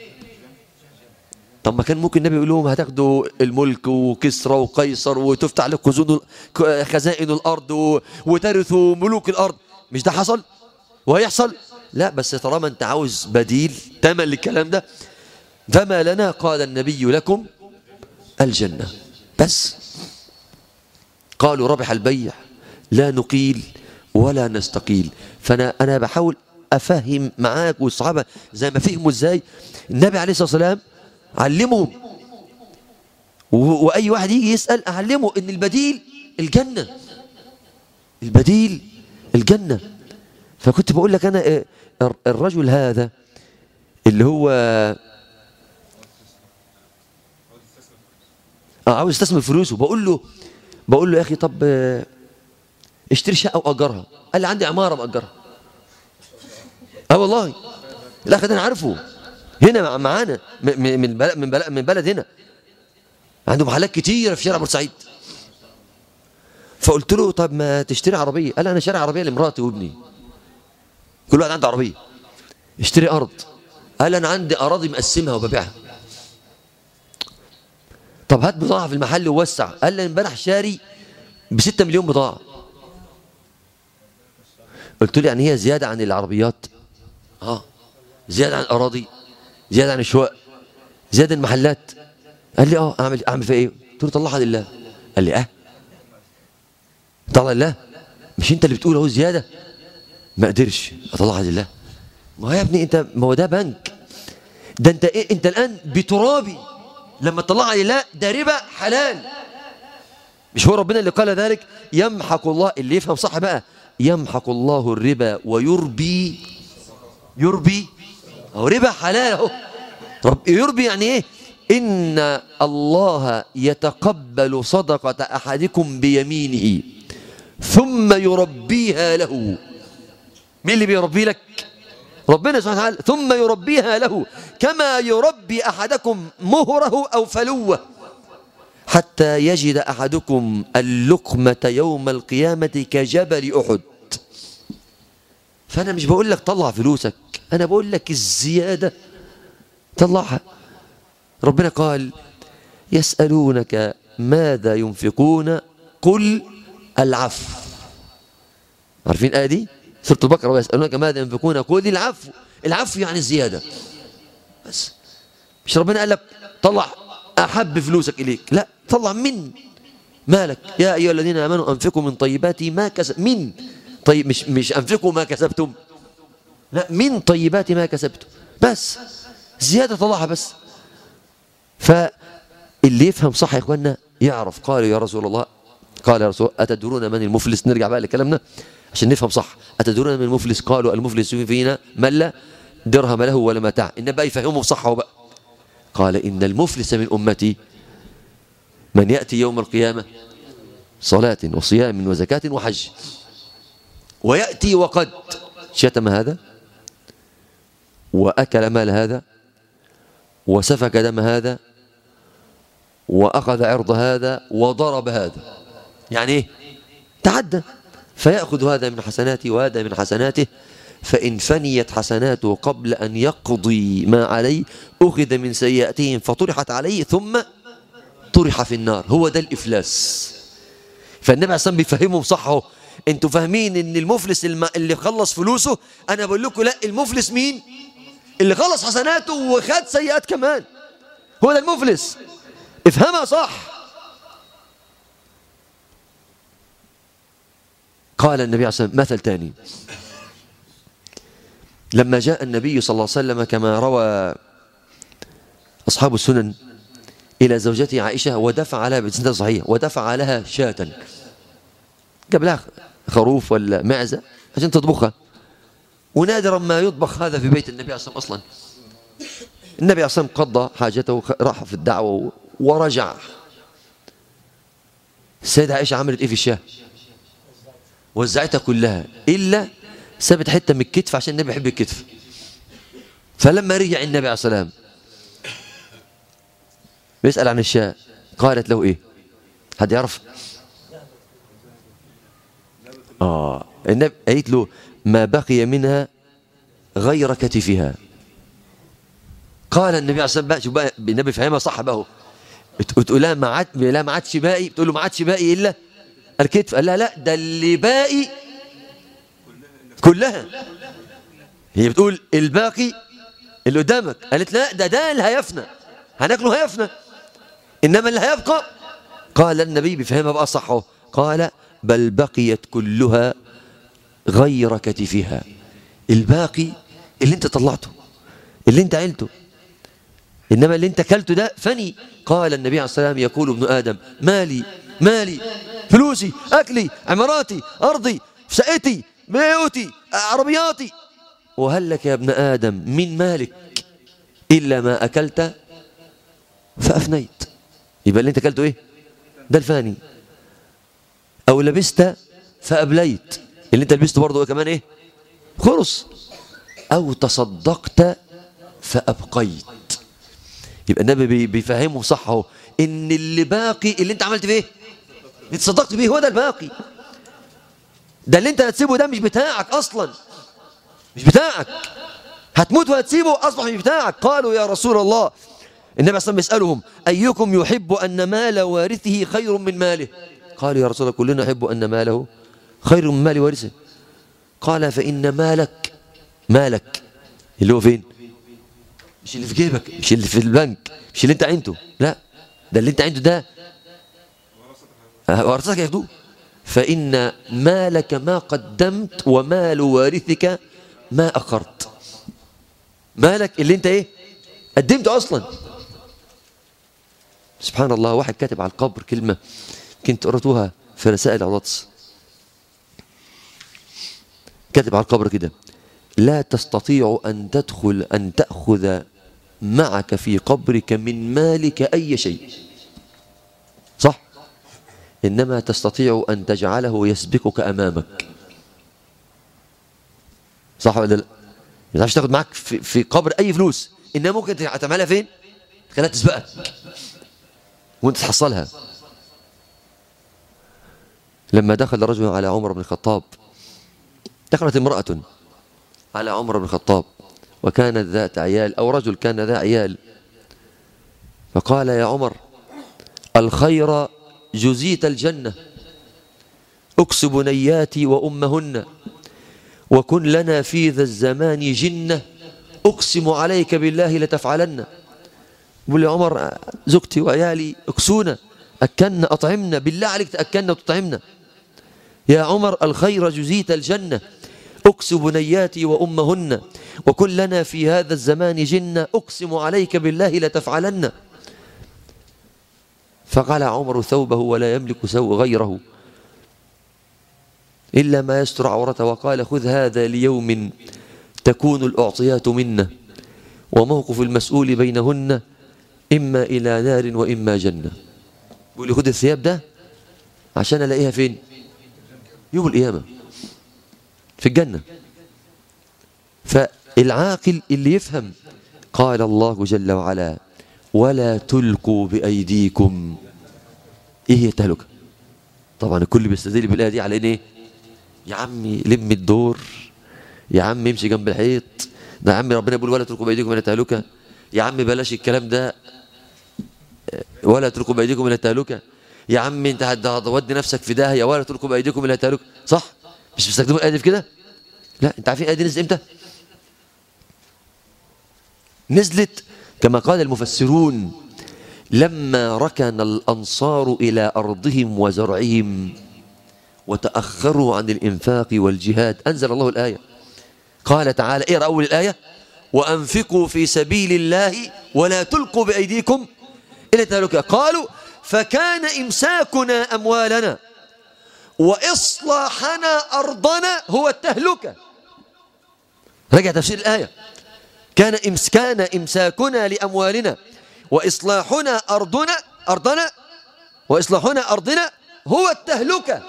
طب ما كان ممكن النبي يقول لهم هتاخدوا الملك وكسرى وقيصر وتفتح لكم خزون خزائن الأرض و- وترثوا ملوك الأرض مش ده حصل وهيحصل لا بس طالما انت عاوز بديل تمن للكلام ده فما لنا قال النبي لكم الجنة بس قالوا ربح البيع لا نقيل ولا نستقيل فانا انا بحاول افهم معاك والصحابه زي ما فهموا ازاي النبي عليه الصلاه والسلام علمهم و- واي واحد يجي يسال اعلمه ان البديل الجنه البديل الجنه فكنت بقول لك انا آه، الر- الرجل هذا اللي هو اه عاوز يستثمر فلوسه بقول له بقول له يا اخي طب آه، اشتري شقه واجرها قال لي عندي عماره ماجرها اه والله الاخ ده انا عارفه هنا مع- معانا م- م- من بلد من بلد من بلد هنا عنده محلات كتيره في شارع بورسعيد فقلت له طب ما تشتري عربيه قال انا شارع عربيه لمراتي وابني كل واحد عنده عربيه اشتري ارض قال انا عندي اراضي مقسمها وببيعها طب هات بضاعه في المحل ووسع قال لي امبارح شاري ب 6 مليون بضاعه قلت له يعني هي زياده عن العربيات اه زياده عن الاراضي زياده عن الشقق زياده عن المحلات قال لي اه اعمل اعمل فيها ايه قلت له طلعها لله قال لي اه طلع لله مش انت اللي بتقول اهو زياده ما قدرش اطلعها لله ما هو يا ابني انت ما هو ده بنك ده انت ايه انت الان بترابي لما تطلعها لله ده ربا حلال مش هو ربنا اللي قال ذلك يمحق الله اللي يفهم صح بقى يمحق الله الربا ويربي يربي أو ربا حلال اهو رب يربي يعني ايه إن الله يتقبل صدقة أحدكم بيمينه ثم يربيها له مين اللي بيربي لك ربنا سبحانه وتعالى ثم يربيها له كما يربي أحدكم مهره أو فلوه حتى يجد أحدكم اللقمة يوم القيامة كجبل أحد فأنا مش بقول لك طلع فلوسك أنا بقول لك الزيادة طلعها ربنا قال يسألونك ماذا ينفقون قل العفو عارفين الآية دي سورة البقرة ويسألونك ماذا ينفقون قل العفو العفو يعني الزيادة بس مش ربنا قال لك طلع أحب فلوسك إليك لا طلع من مالك يا أيها الذين آمنوا أنفقوا من طيبات ما كسب من طيب مش مش أنفقوا ما كسبتم لا من طيبات ما كسبتم بس زيادة طلعها بس فاللي يفهم صح يا إخواننا يعرف قال يا رسول الله قال يا رسول الله أتدرون من المفلس نرجع بقى لكلامنا عشان نفهم صح أتدرون من المفلس قالوا المفلس فينا من لا درهم له ولا متاع إن بقى يفهمهم صح وبقى قال إن المفلس من أمتي من يأتي يوم القيامة صلاة وصيام وزكاة وحج ويأتي وقد شتم هذا وأكل مال هذا وسفك دم هذا وأخذ عرض هذا وضرب هذا يعني إيه تعدى فيأخذ هذا من حسناته وهذا من حسناته فإن فنيت حسناته قبل أن يقضي ما عليه أخذ من سيئاتهم فطرحت عليه ثم طرح في النار هو ده الإفلاس فالنبي عليه الصلاة والسلام بيفهمهم صح اهو انتوا فاهمين ان المفلس الم... اللي خلص فلوسه انا بقول لكم لا المفلس مين اللي خلص حسناته وخد سيئات كمان هو ده المفلس افهمها صح قال النبي عليه الصلاة والسلام مثل تاني لما جاء النبي صلى الله عليه وسلم كما روى أصحاب السنن إلى زوجته عائشة ودفع لها بسنة صحيح ودفع لها شاة جاب لها خروف ولا معزة عشان تطبخها ونادرا ما يطبخ هذا في بيت النبي عليه الصلاة والسلام أصلا النبي عليه الصلاة والسلام قضى حاجته راح في الدعوة ورجع السيدة عائشة عملت إيه في الشاه وزعتها كلها إلا سابت حتة من الكتف عشان النبي يحب الكتف فلما رجع النبي عليه الصلاة والسلام بيسأل عن الشاة قالت له إيه حد يعرف آه النبي قالت له ما بقي منها غير كتفها قال النبي عليه الصلاة والسلام بقى النبي فهمها صح بقى تقول لها ما عاد لا ما عادش باقي بتقول له ما عادش باقي إلا الكتف قال لها لا ده اللي باقي كلها هي بتقول الباقي اللي قدامك قالت لا ده ده اللي هيفنى هناكله هيفنى انما اللي هيبقى قال النبي بفهمها بقى صح قال بل بقيت كلها غير كتفها الباقي اللي انت طلعته اللي انت عيلته انما اللي انت كلته ده فني قال النبي عليه الصلاه والسلام يقول ابن ادم مالي مالي فلوسي اكلي عماراتي ارضي شقتي بيوتي عربياتي وهل لك يا ابن ادم من مالك الا ما اكلت فافنيت يبقى اللي انت اكلته ايه ده الفاني او لبست فابليت اللي انت لبسته برضه كمان ايه خلص او تصدقت فابقيت يبقى النبي بيفهمه صح اهو ان اللي باقي اللي انت عملت فيه اللي تصدقت بيه هو ده الباقي ده اللي انت هتسيبه ده مش بتاعك اصلا مش بتاعك هتموت وهتسيبه أصبح مش بتاعك قالوا يا رسول الله النبي صلى الله عليه وسلم يسألهم أيكم يحب أن مال وارثه خير من ماله قالوا يا رسول الله كلنا يحب أن ماله خير من مال وارثه قال فإن مالك مالك اللي هو فين مش اللي في جيبك مش اللي في البنك مش اللي انت عنده لا ده اللي انت عنده ده ورثتك ياخدوه فإن مالك ما قدمت ومال وارثك ما أخرت مالك اللي انت ايه قدمته أصلا سبحان الله واحد كاتب على القبر كلمة كنت قرأتوها في رسائل عضاطس كاتب على القبر كده لا تستطيع أن تدخل أن تأخذ معك في قبرك من مالك أي شيء صح إنما تستطيع أن تجعله يسبقك أمامك صح ولا لا ما تعرفش تاخد معك في, في قبر أي فلوس إنما ممكن تعملها فين تخليها تسبقك وانت تحصلها لما دخل رجل على عمر بن الخطاب دخلت امرأة على عمر بن الخطاب وكانت ذات عيال أو رجل كان ذا عيال فقال يا عمر الخير جزيت الجنة أكسب نياتي وأمهن وكن لنا في ذا الزمان جنة أقسم عليك بالله لتفعلن يقول لي عمر زوجتي وعيالي اكسونا أكلنا أطعمنا بالله عليك تأكلنا وتطعمنا يا عمر الخير جزيت الجنة أكسب نياتي وأمهن وكن لنا في هذا الزمان جنة أقسم عليك بالله لتفعلن فقال عمر ثوبه ولا يملك سوء غيره إلا ما يستر عورته وقال خذ هذا ليوم تكون الأعطيات منا وموقف المسؤول بينهن إما إلى نار وإما جنة يقول لي خذ الثياب ده عشان ألاقيها فين يوم القيامة في الجنة فالعاقل اللي يفهم قال الله جل وعلا ولا تلقوا بأيديكم إيه هي التهلكة طبعا الكل بيستدل بالآية دي على إن إيه يا عمي لم الدور يا عم امشي جنب الحيط ده يا عمي ربنا بيقول ولا تلقوا بأيديكم إلى التهلكة يا عم بلاش الكلام ده ولا تلقوا بأيديكم إلى التهلكة يا عم انت هتودي نفسك في داهيه ولا تلقوا بايديكم الى التهلكه صح مش بيستخدموا الايه دي في كده لا انت عارفين الايه دي نزلت امتى نزلت كما قال المفسرون لما ركن الانصار الى ارضهم وزرعهم وتاخروا عن الانفاق والجهاد انزل الله الايه قال تعالى اقرا اول الايه وانفقوا في سبيل الله ولا تلقوا بايديكم الى التهلكه قالوا فكان إمساكنا أموالنا وإصلاحنا أرضنا هو التهلكة رجع تفسير الآية كان إمس كان إمساكنا لأموالنا وإصلاحنا أرضنا أرضنا وإصلاحنا أرضنا هو التهلكة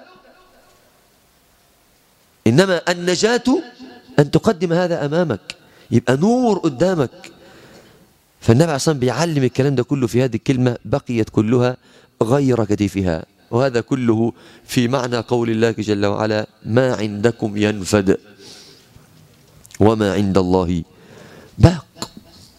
إنما النجاة أن تقدم هذا أمامك يبقى نور قدامك فالنبي عليه الصلاة بيعلم الكلام ده كله في هذه الكلمة بقيت كلها غير كتفها وهذا كله في معنى قول الله جل وعلا ما عندكم ينفد وما عند الله باق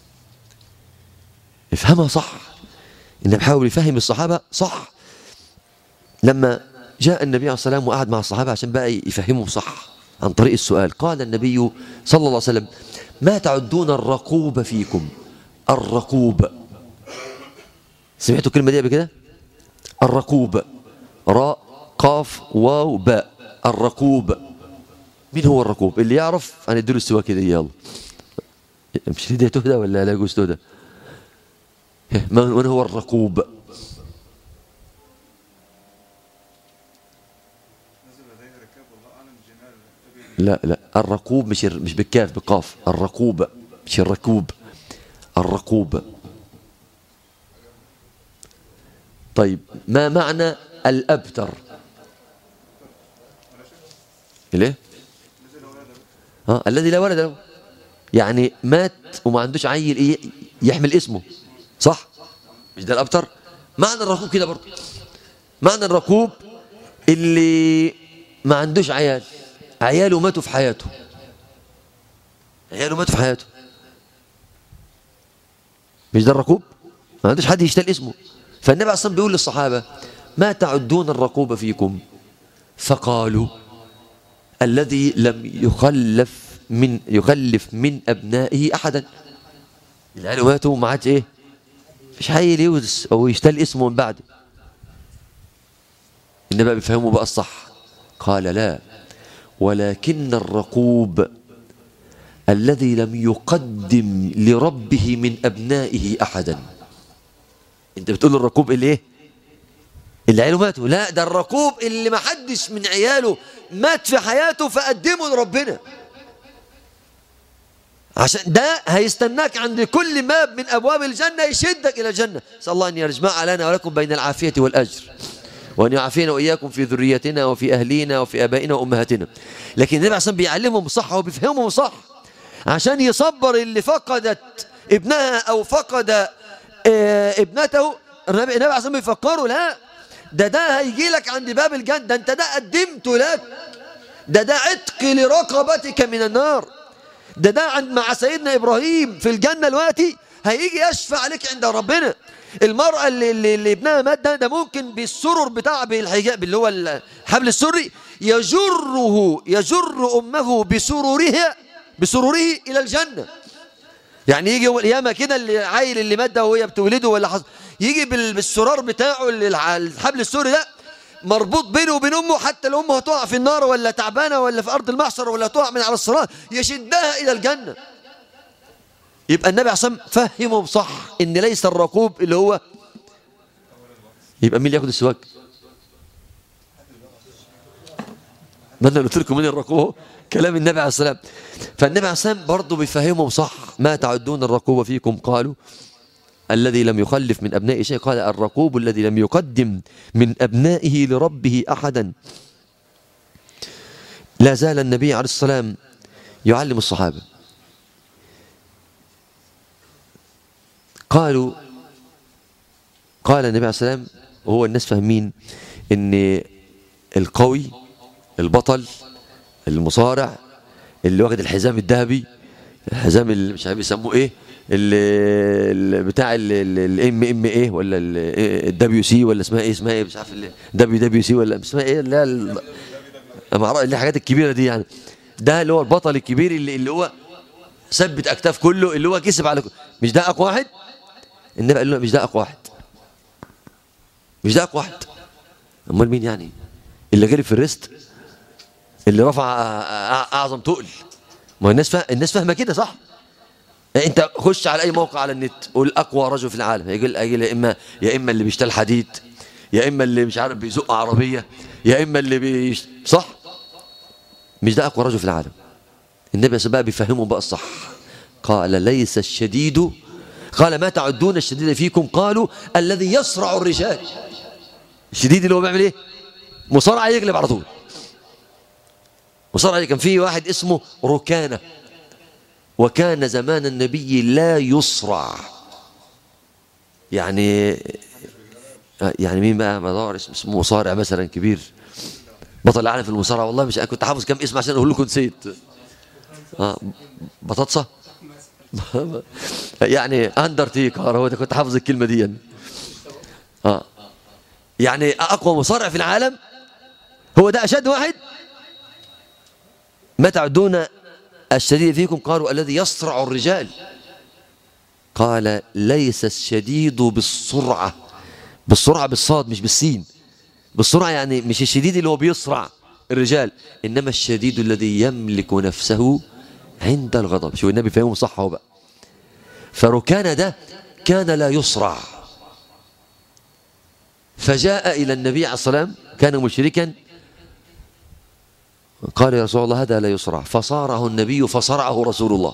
افهمها صح إن بحاول يفهم الصحابة صح لما جاء النبي عليه الصلاة والسلام وقعد مع الصحابة عشان بقى يفهمهم صح عن طريق السؤال قال النبي صلى الله عليه وسلم ما تعدون الرقوب فيكم الرقوب سمعتوا الكلمة دي قبل كده الرقوب راء قاف واو باء الرقوب مين هو الرقوب اللي يعرف هنديله السوا كده يلا مش دي تهدى ولا لا يجوز تهدى من هو الرقوب لا لا الرقوب مش مش بالكاف بالقاف الرقوب مش الركوب الرقوب طيب ما معنى الأبتر ليه ها الذي لا ولد له يعني مات وما عندوش عيل ايه يحمل اسمه صح مش ده الابتر معنى الرقوب كده برضه معنى الرقوب اللي ما عندوش عيال عياله ماتوا في حياته عياله ماتوا في حياته مش ده الركوب ما عندوش حد يشتل اسمه فالنبي اصلا بيقول للصحابه ما تعدون الركوب فيكم فقالوا الذي لم يخلف من يخلف من ابنائه احدا العيال ماتوا وما عادش ايه مش حي يورث او يشتل اسمه من بعده النبي بيفهمه بقى الصح قال لا ولكن الرقوب الذي لم يقدم لربه من أبنائه أحدا انت بتقول الركوب اللي ايه اللي عياله ماتوا لا ده الركوب اللي ما حدش من عياله مات في حياته فقدمه لربنا عشان ده هيستناك عند كل باب من ابواب الجنه يشدك الى الجنه نسال الله ان يجمع لنا ولكم بين العافيه والاجر وان يعافينا واياكم في ذريتنا وفي اهلينا وفي ابائنا وامهاتنا لكن النبي عليه بيعلمهم صح وبيفهمهم صح عشان يصبر اللي فقدت ابنها او فقد آه، ابنته النبي النبي عليه بيفكروا لا ده ده هيجي لك عند باب الجنه ده انت ده قدمته لك ده ده عتق لرقبتك من النار ده ده عند مع سيدنا ابراهيم في الجنه دلوقتي هيجي يشفع عليك عند ربنا المرأة اللي, اللي, اللي ابنها مات ده, ده ممكن بالسرر بتاع بالحجاب اللي هو الحبل السري يجره يجر أمه بسرورها بسروره إلى الجنة يعني يجي يوم القيامة كده اللي عيل اللي مات ده وهي بتولده ولا حصل يجي بال- بالسرار بتاعه اللي الع- الحبل السوري ده مربوط بينه وبين امه حتى لو امه هتقع في النار ولا تعبانه ولا في ارض المحشر ولا تقع من على الصراط يشدها الى الجنه يبقى النبي عليه الصلاه والسلام فهمهم صح ان ليس الركوب اللي هو يبقى مين اللي ياخد السواك؟ ما انا قلت لكم مين الركوب كلام النبي عليه السلام فالنبي عليه السلام برضه بيفهمهم صح ما تعدون الركوب فيكم قالوا الذي لم يخلف من أبنائه شيء قال الرقوب الذي لم يقدم من أبنائه لربه أحدا لا زال النبي عليه السلام يعلم الصحابة قالوا قال النبي عليه السلام وهو الناس فاهمين ان القوي البطل المصارع اللي واخد الحزام الذهبي الحزام اللي مش عارف يسموه ايه اللي اللي بتاع الام ام ايه ولا الدبليو سي ولا اسمها ايه اسمها ايه مش عارف الدبليو دبليو سي ولا اسمها ايه لا ال- أما أعرف- اللي الحاجات الكبيره دي يعني ده اللي هو البطل الكبير اللي اللي هو ثبت اكتاف كله اللي هو كسب على كله. مش ده اقوى واحد النبي قال له مش ده اقوى واحد مش ده اقوى واحد امال مين يعني اللي غلب في الريست اللي رفع أع- اعظم تقل ما هو الناس فا... الناس فاهمه كده صح انت خش على اي موقع على النت قول اقوى رجل في العالم يقول يقول يا اما يا اما اللي بيشتغل حديد يا اما اللي مش عارف بيزق عربيه يا اما اللي بيش... صح مش ده اقوى رجل في العالم النبي صلى الله عليه وسلم بيفهمهم بقى الصح قال ليس الشديد قال ما تعدون الشديد فيكم قالوا الذي يصرع الرجال الشديد اللي هو بيعمل ايه مصارعه يقلب على طول مصارعه كان في واحد اسمه ركانه وكان زمان النبي لا يصرع يعني يعني مين بقى مدار اسمه مصارع مثلا كبير بطل العالم في المصارعه والله مش كنت حافظ كم اسم عشان اقول لكم نسيت اه بطاطسه يعني اندرتيكر هو ده كنت حافظ الكلمه دي يعني. اه يعني اقوى مصارع في العالم هو ده اشد واحد ما تعدون الشديد فيكم قالوا الذي يصرع الرجال قال ليس الشديد بالسرعة بالسرعة بالصاد مش بالسين بالسرعة يعني مش الشديد اللي هو بيصرع الرجال إنما الشديد الذي يملك نفسه عند الغضب شو النبي فهمه صح هو بقى فركان ده كان لا يصرع فجاء إلى النبي عليه الصلاة والسلام كان مشركا قال يا رسول الله هذا لا يصرع فصاره النبي فصرعه رسول الله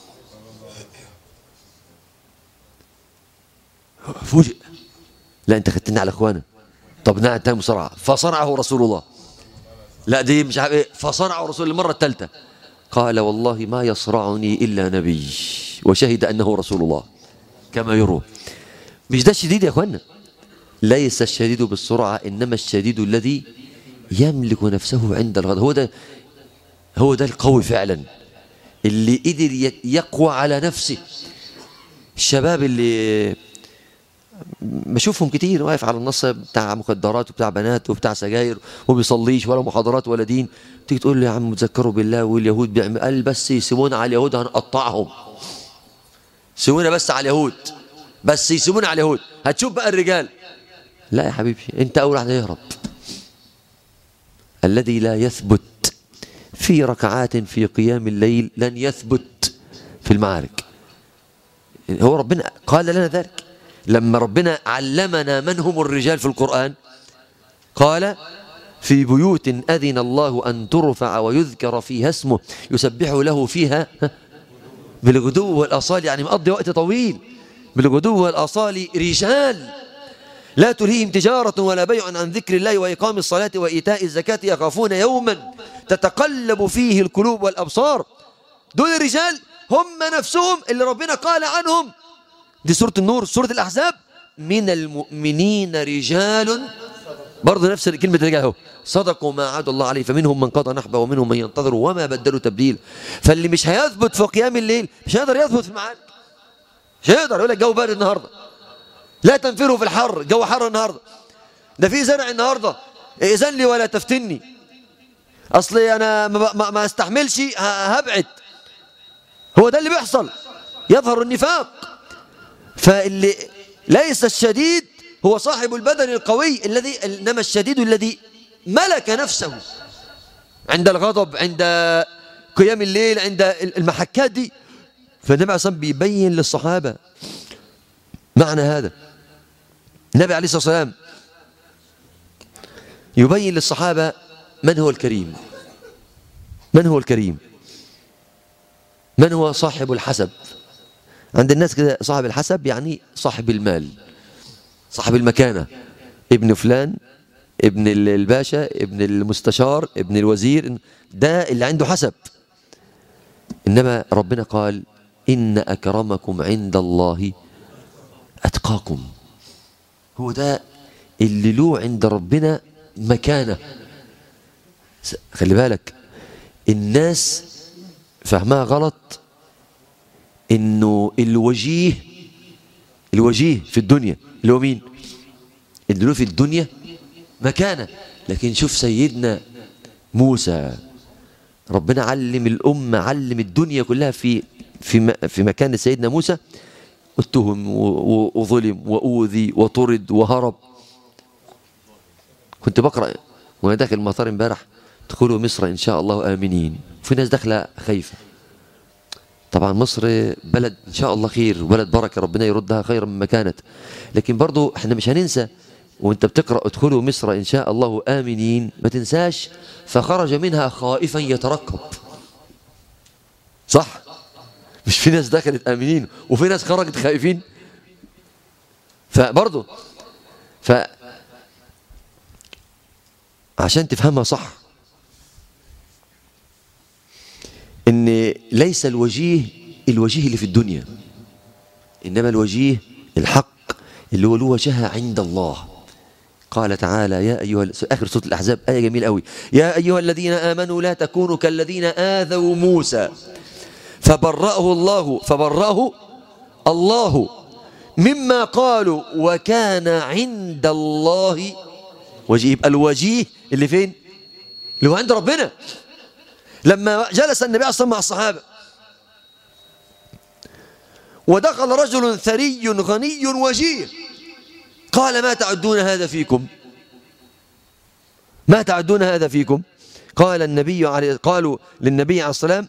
فوجئ لا انت خدتني على اخوانا طب نعم تاني مصرعه فصرعه رسول الله لا دي مش عارف ايه فصرعه رسول الله المره الثالثه قال والله ما يصرعني الا نبي وشهد انه رسول الله كما يروى مش ده الشديد يا اخوانا ليس الشديد بالسرعه انما الشديد الذي يملك نفسه عند الغضب هو ده هو ده القوي فعلا اللي قدر ي- يقوى على نفسه الشباب اللي بشوفهم كتير واقف على النص بتاع مخدرات وبتاع بنات وبتاع سجاير وبيصليش ولا محاضرات ولا دين تيجي تقول له يا عم تذكروا بالله واليهود بيعمل قال بس يسيبونا على اليهود هنقطعهم سيبونا بس على اليهود بس يسيبونا على اليهود هتشوف بقى الرجال لا يا حبيبي انت اول واحد يهرب الذي لا يثبت في ركعات في قيام الليل لن يثبت في المعارك هو ربنا قال لنا ذلك لما ربنا علمنا من هم الرجال في القرآن قال في بيوت أذن الله أن ترفع ويذكر فيها اسمه يسبح له فيها بالغدو والأصال يعني مقضي وقت طويل بالغدو والأصال رجال لا تلهيهم تجارة ولا بيع عن ذكر الله وإقام الصلاة وإيتاء الزكاة يخافون يوما تتقلب فيه القلوب والأبصار دول الرجال هم نفسهم اللي ربنا قال عنهم دي سورة النور سورة الأحزاب من المؤمنين رجال برضه نفس كلمة رجال اهو صدقوا ما عاد الله عليه فمنهم من قضى نحبه ومنهم من ينتظر وما بدلوا تبديل فاللي مش هيثبت في قيام الليل مش هيقدر يثبت في المعارك مش هيقدر يقول لك جو بارد النهارده لا تنفروا في الحر جو حر النهارده ده في زرع النهارده ائذن لي ولا تفتني اصلي انا ما, ما, ما استحملش ه- هبعد هو ده اللي بيحصل يظهر النفاق فاللي ليس الشديد هو صاحب البدن القوي الذي انما الشديد الذي ملك نفسه عند الغضب عند قيام الليل عند المحكات دي فالنبي عليه الصلاه والسلام بيبين للصحابه معنى هذا النبي عليه الصلاه والسلام يبين للصحابه من هو الكريم من هو الكريم من هو صاحب الحسب عند الناس كده صاحب الحسب يعني صاحب المال صاحب المكانة ابن فلان ابن ال- الباشا ابن المستشار ابن الوزير ده اللي عنده حسب إنما ربنا قال إن أكرمكم عند الله أتقاكم هو ده اللي له عند ربنا مكانة س- خلي بالك الناس فهمها غلط انه الوجيه الوجيه في الدنيا اللي هو مين اللي له في الدنيا مكانه لكن شوف سيدنا موسى ربنا علم الأمة علم الدنيا كلها في في م- في مكان سيدنا موسى اتهم و- و- وظلم وأوذي وطرد وهرب كنت بقرأ وأنا داخل المطار امبارح ادخلوا مصر إن شاء الله آمنين في ناس داخلة خايفة طبعا مصر بلد ان شاء الله خير وبلد بركه ربنا يردها خيرا مما كانت لكن برضو احنا مش هننسى وانت بتقرا ادخلوا مصر ان شاء الله امنين ما تنساش فخرج منها خائفا يترقب صح مش في ناس دخلت امنين وفي ناس خرجت خائفين فبرضو ف عشان تفهمها صح ان ليس الوجيه الوجيه اللي في الدنيا انما الوجيه الحق اللي هو له وجهه عند الله قال تعالى يا ايها اخر سوره الاحزاب ايه جميله قوي يا ايها الذين امنوا لا تكونوا كالذين اذوا موسى فبرأه الله فبرأه الله مما قالوا وكان عند الله وجيه يبقى الوجيه اللي فين اللي هو عند ربنا لما جلس النبي صلى الله عليه وسلم مع الصحابة ودخل رجل ثري غني وجيه قال ما تعدون هذا فيكم ما تعدون هذا فيكم قال النبي عليه قالوا للنبي عليه السلام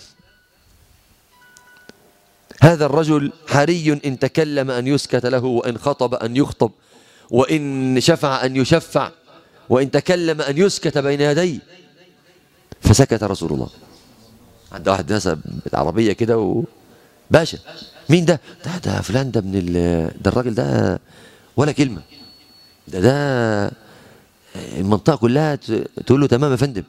هذا الرجل حري إن تكلم أن يسكت له وإن خطب أن يخطب وإن شفع أن يشفع وإن تكلم أن يسكت بين يديه فسكت رسول الله عند واحد ناس بالعربية كده و... باشا مين ده؟ ده ده فلان ده ابن ال... ده الراجل ده ولا كلمة ده ده المنطقة كلها ت- تقول له تمام يا فندم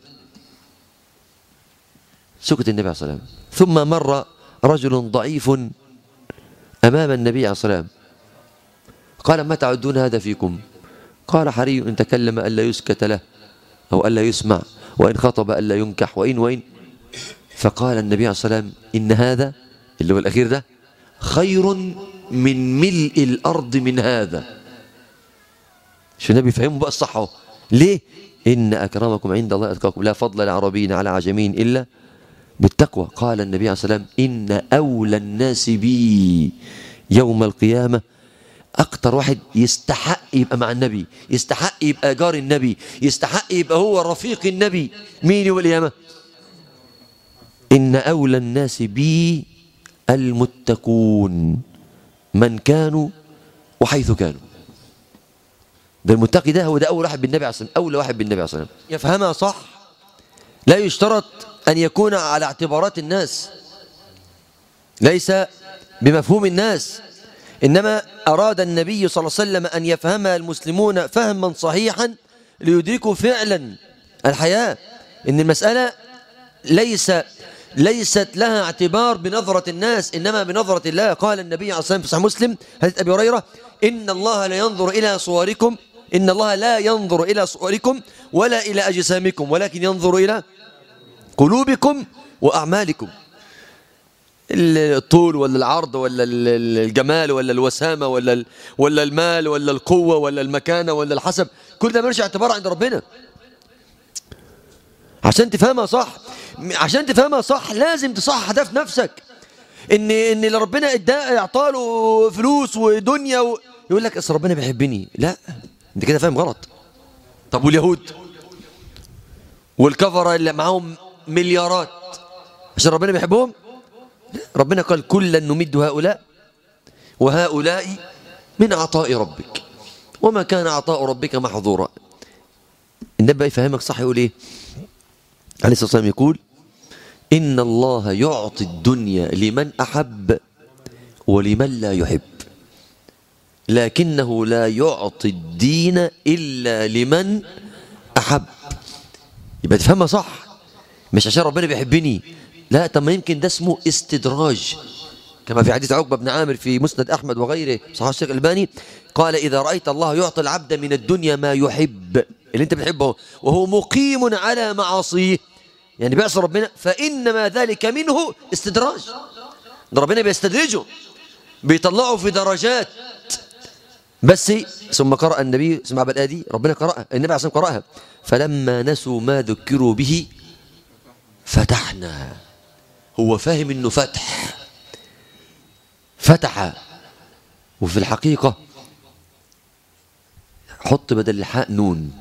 سكت النبي عليه الصلاة والسلام ثم مر رجل ضعيف أمام النبي عليه الصلاة والسلام قال ما تعدون هذا فيكم قال حري إن تكلم ألا يسكت له أو ألا يسمع وإن خطب ألا ينكح وإن وإن فقال النبي عليه الصلاة والسلام إن هذا اللي هو الأخير ده خير من ملء الأرض من هذا شو النبي يفهمه بقى الصح اهو ليه إن أكرمكم عند الله أتقاكم لا فضل لعربيين على عجمين إلا بالتقوى قال النبي عليه الصلاة والسلام إن أولى الناس بي يوم القيامة أكتر واحد يستحق يبقى مع النبي يستحق يبقى جار النبي يستحق يبقى هو رفيق النبي مين يوم القيامة إن أولى الناس بي المتقون من كانوا وحيث كانوا ده المتقي ده هو ده أول واحد بالنبي عليه الصلاة والسلام أولى واحد بالنبي عليه الصلاة والسلام يفهمها صح لا يشترط أن يكون على اعتبارات الناس ليس بمفهوم الناس إنما أراد النبي صلى الله عليه وسلم أن يفهمها المسلمون فهما صحيحا ليدركوا فعلا الحياة إن المسألة ليس ليست لها اعتبار بنظرة الناس إنما بنظرة الله قال النبي عليه الصلاة والسلام في صحيح مسلم حديث أبي هريرة إن الله لا ينظر إلى صوركم إن الله لا ينظر إلى صوركم ولا إلى أجسامكم ولكن ينظر إلى قلوبكم وأعمالكم الطول ولا العرض ولا الجمال ولا الوسامة ولا ولا المال ولا القوة ولا المكانة ولا الحسب كل ده ملوش اعتبار عند ربنا عشان تفهمها صح عشان تفهمها صح لازم تصحح ده في نفسك ان ان اللي ربنا اداه اعطاله فلوس ودنيا و... يقول لك اصل ربنا بيحبني لا انت كده فاهم غلط طب واليهود والكفره اللي معاهم مليارات عشان ربنا بيحبهم ربنا قال كلا نمد هؤلاء وهؤلاء من عطاء ربك وما كان عطاء ربك محظورا النبي يفهمك صح يقول ايه عليه الصلاه والسلام يقول ان الله يعطي الدنيا لمن احب ولمن لا يحب لكنه لا يعطي الدين الا لمن احب يبقى تفهمها صح مش عشان ربنا بيحبني لا طب ما يمكن ده اسمه استدراج كما في حديث عقبة بن عامر في مسند أحمد وغيره صحيح الشيخ الباني قال إذا رأيت الله يعطي العبد من الدنيا ما يحب اللي أنت بتحبه وهو مقيم على معاصيه يعني بيعصي ربنا فإنما ذلك منه استدراج ده ربنا بيستدرجه بيطلعه في درجات بس ثم قرأ النبي اسمع بالآية دي ربنا قرأها النبي عليه الصلاة قرأها فلما نسوا ما ذكروا به فتحنا هو فاهم انه فتح فتح وفي الحقيقة حط بدل الحاء نون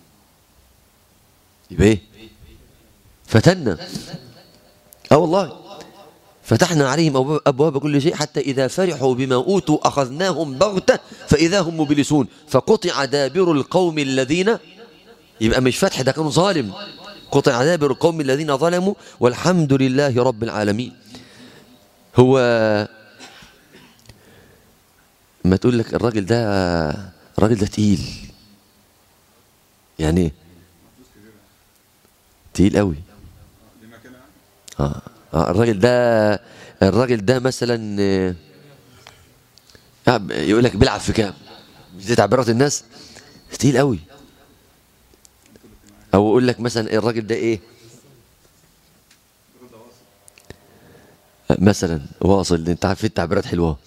يبقى ايه فتنا اه والله فتحنا عليهم أبواب كل شيء حتى إذا فرحوا بما أوتوا أخذناهم بغتة فإذا هم مبلسون فقطع دابر القوم الذين يبقى مش فتح ده كان ظالم قطع دابر القوم الذين ظلموا والحمد لله رب العالمين هو ما تقول لك الراجل ده الراجل ده تقيل يعني ايه تقيل قوي اه اه الراجل ده الراجل ده مثلا آه يقول لك بيلعب في كام مش دي تعبيرات الناس تقيل قوي او يقول لك مثلا الراجل ده ايه مثلا واصل انت عارف التعبيرات حلوه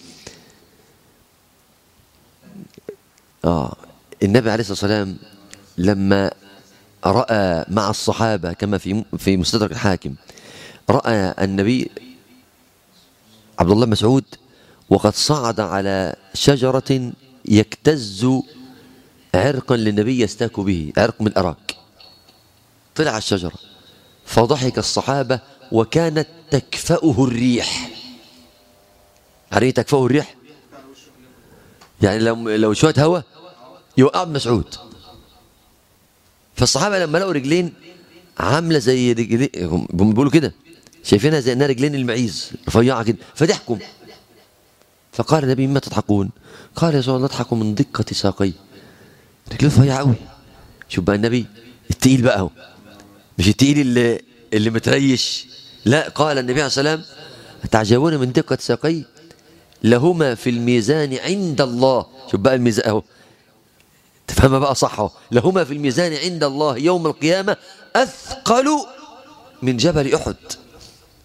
اه النبي عليه الصلاه والسلام لما راى مع الصحابه كما في في مستدرك الحاكم راى النبي عبد الله مسعود وقد صعد على شجره يكتز عرقا للنبي يستاك به عرق من الاراك طلع على الشجره فضحك الصحابه وكانت تكفأه الريح عارف تكفأه الريح يعني لو لو شويه هواء يوقع مسعود فالصحابه لما لقوا رجلين عامله زي رجلين هم بيقولوا كده شايفينها زي انها رجلين المعيز رفيعه كده فضحكوا فقال النبي مما تضحكون قال يا رسول الله نضحك من دقه ساقي رجليه رفيعه قوي شوف بقى النبي التقيل بقى اهو مش التقيل اللي اللي متريش لا قال النبي عليه السلام تعجبون من دقه ساقي لهما في الميزان عند الله شوف بقى الميزان اهو تفهمها بقى صح اهو لهما في الميزان عند الله يوم القيامة أثقل من جبل أحد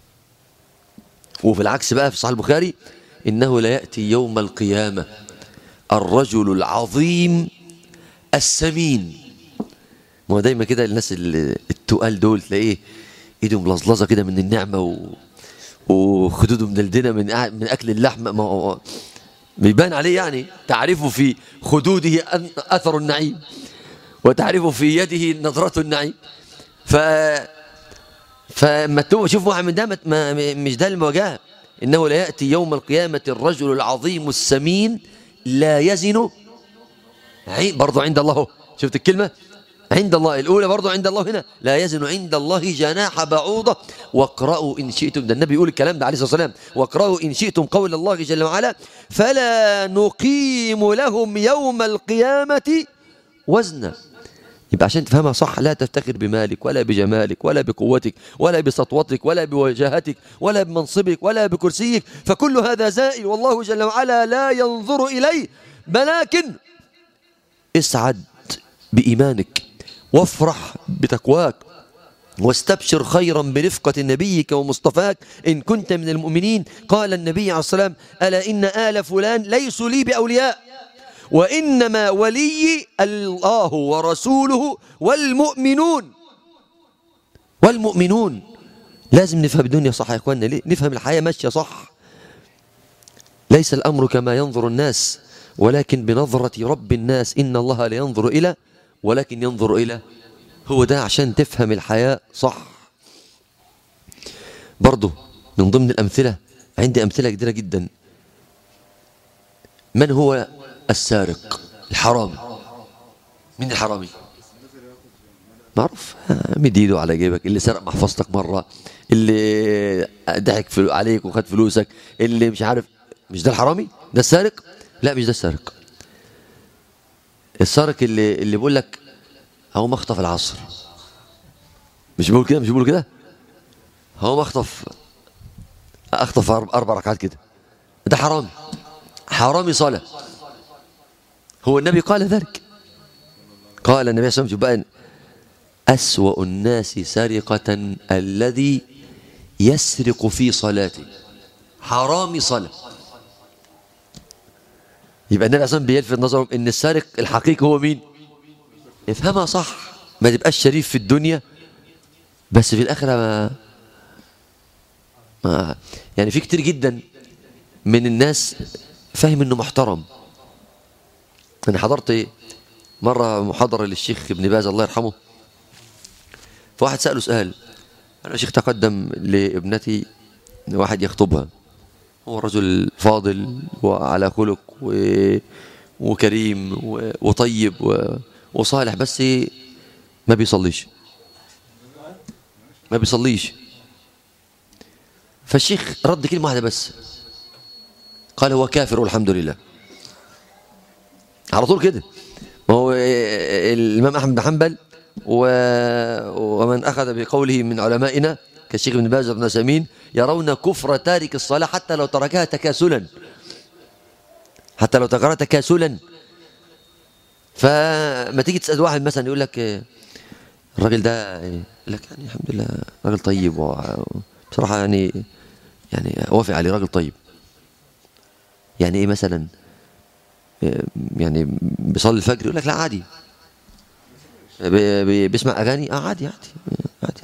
وفي العكس بقى في صحيح البخاري إنه لا يأتي يوم القيامة الرجل العظيم السمين ما هو دايما كده الناس ال- التقال دول تلاقيه ايدهم لزلزه كده من النعمه و... وخدوده مدلدله من أع- من اكل اللحم ما هو بيبان عليه يعني تعرفه في خدوده أن- اثر النعيم وتعرفه في يده نظرة النعيم ف فما تو- شوف واحد من ده ما- ما مش ده المواجهه انه لا ياتي يوم القيامه الرجل العظيم السمين لا يزن عي- برضو عند الله هو. شفت الكلمة عند الله الأولى برضو عند الله هنا لا يزن عند الله جناح بعوضة واقرأوا إن شئتم ده النبي يقول الكلام ده عليه الصلاة والسلام واقرأوا إن شئتم قول الله جل وعلا فلا نقيم لهم يوم القيامة وزنا يبقى عشان تفهمها صح لا تفتخر بمالك ولا بجمالك ولا بقوتك ولا بسطوتك ولا بوجاهتك ولا بمنصبك ولا بكرسيك فكل هذا زائل والله جل وعلا لا ينظر إليه ولكن اسعد بإيمانك وافرح بتقواك واستبشر خيرا برفقة نبيك ومصطفاك إن كنت من المؤمنين قال النبي عليه الصلاة والسلام ألا إن آل فلان ليسوا لي بأولياء وإنما ولي الله ورسوله والمؤمنون والمؤمنون لازم نفهم الدنيا صح يا اخواننا ليه نفهم الحياة ماشية صح ليس الأمر كما ينظر الناس ولكن بنظرة رب الناس إن الله لا ينظر إلى ولكن ينظر إلى هو ده عشان تفهم الحياة صح برضه من ضمن الأمثلة عندي أمثلة كثيرة جدا من هو السارق الحرامي مين الحرامي معروف مد ايده على جيبك اللي سرق محفظتك مره اللي ضحك في عليك وخد فلوسك اللي مش عارف مش ده الحرامي ده السارق لا مش ده السارق السارق اللي اللي بيقول لك هو مخطف العصر مش بيقول كده مش بيقول كده هو مخطف اخطف أرب- اربع ركعات كده ده حرامي حرامي صلاه هو النبي قال ذلك قال النبي صلى الله عليه وسلم بقى أسوأ الناس سرقة الذي يسرق في صلاته حرامي صلاة يبقى النبي أصلا بيلفت نظرهم إن السارق الحقيقي هو مين افهمها صح ما تبقاش شريف في الدنيا بس في الآخرة ما, ما يعني في كتير جدا من الناس فاهم إنه محترم أنا حضرت مرة محاضرة للشيخ ابن باز الله يرحمه فواحد سأله سؤال أنا يا شيخ تقدم لابنتي واحد يخطبها هو رجل فاضل وعلى خلق و... وكريم و... وطيب و... وصالح بس ما بيصليش ما بيصليش فالشيخ رد كلمة واحدة بس قال هو كافر والحمد لله على طول كده ما هو الإمام أحمد بن حنبل و... ومن أخذ بقوله من علمائنا كالشيخ ابن باز وابن سمين يرون كفر تارك الصلاة حتى لو تركها تكاسلا حتى لو تركها تكاسلا فما تيجي تسأل واحد مثلا يقول لك إيه، الراجل ده إيه؟ يقول لك يعني الحمد لله راجل طيب و... بصراحة يعني يعني وافق عليه راجل طيب يعني ايه مثلا إيه، يعني بيصلي الفجر يقول لك لا عادي بي- بي- بيسمع اغاني اه عادي عادي عادي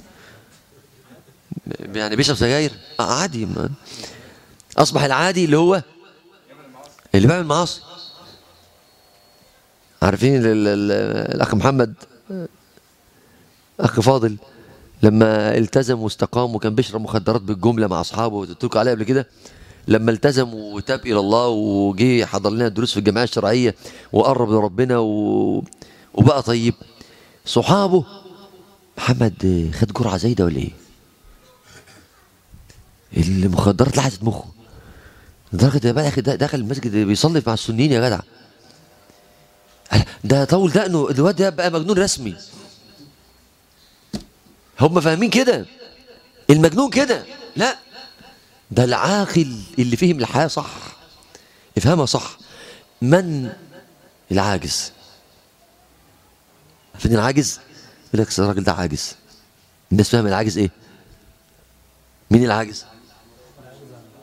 يعني بيشرب سجاير اه عادي ما. اصبح العادي اللي هو اللي بيعمل معاصي عارفين ال- ال- ال- الاخ محمد اخ فاضل لما التزم واستقام وكان بيشرب مخدرات بالجمله مع اصحابه قلت لكم عليه قبل كده لما التزم وتاب الى الله وجي حضر لنا دروس في الجمعيه الشرعيه وقرب لربنا و... وبقى طيب صحابه محمد خد جرعه زايده ولا ايه؟ المخدرات لحست مخه لدرجه يا بقى يا اخي ده دخل المسجد بيصلي مع السنيين يا جدع ده طول دقنه الواد ده بقى مجنون رسمي هم فاهمين كده المجنون كده لا ده العاقل اللي فهم الحياة صح افهمها صح من العاجز فين العاجز يقول لك الراجل ده عاجز الناس فاهم العاجز ايه مين العاجز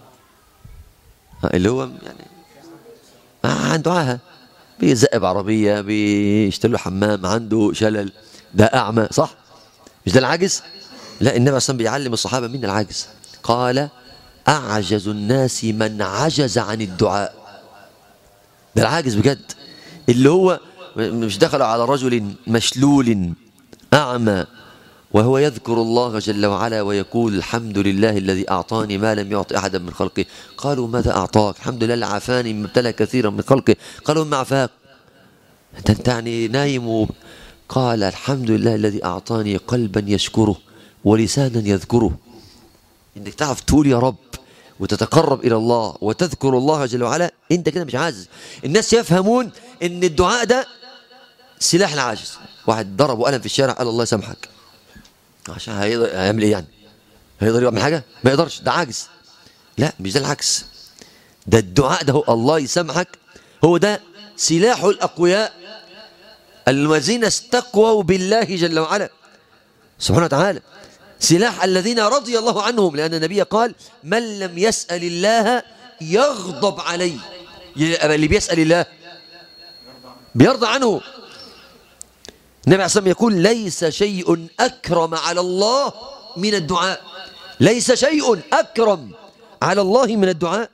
اللي هو يعني ما عنده عاهة بيزقب عربية بيشتري له حمام عنده شلل ده أعمى صح مش ده العاجز لا النبي أصلا بيعلم الصحابة مين العاجز قال أعجز الناس من عجز عن الدعاء ده العاجز بجد اللي هو مش دخل على رجل مشلول أعمى وهو يذكر الله جل وعلا ويقول الحمد لله الذي أعطاني ما لم يعط أحدا من خلقه قالوا ماذا أعطاك الحمد لله عافاني مما ابتلى كثيرا من خلقه قالوا ما عفاك أنت أنت يعني نايم و... قال الحمد لله الذي أعطاني قلبا يشكره ولسانا يذكره إنك تعرف تقول يا رب وتتقرب إلى الله وتذكر الله جل وعلا أنت كده مش عاجز الناس يفهمون إن الدعاء ده سلاح العاجز واحد ضربه قلم في الشارع قال الله يسامحك عشان هيقدر هيعمل ايه يعني هيقدر يعمل حاجه ما يقدرش ده عاجز لا مش ده العكس ده الدعاء ده هو الله يسامحك هو ده سلاح الاقوياء الذين استقووا بالله جل وعلا سبحانه وتعالى سلاح الذين رضي الله عنهم لأن النبي قال من لم يسأل الله يغضب عليه اللي بيسأل الله بيرضى عنه النبي عليه الصلاة يقول ليس شيء أكرم على الله من الدعاء ليس شيء أكرم على الله من الدعاء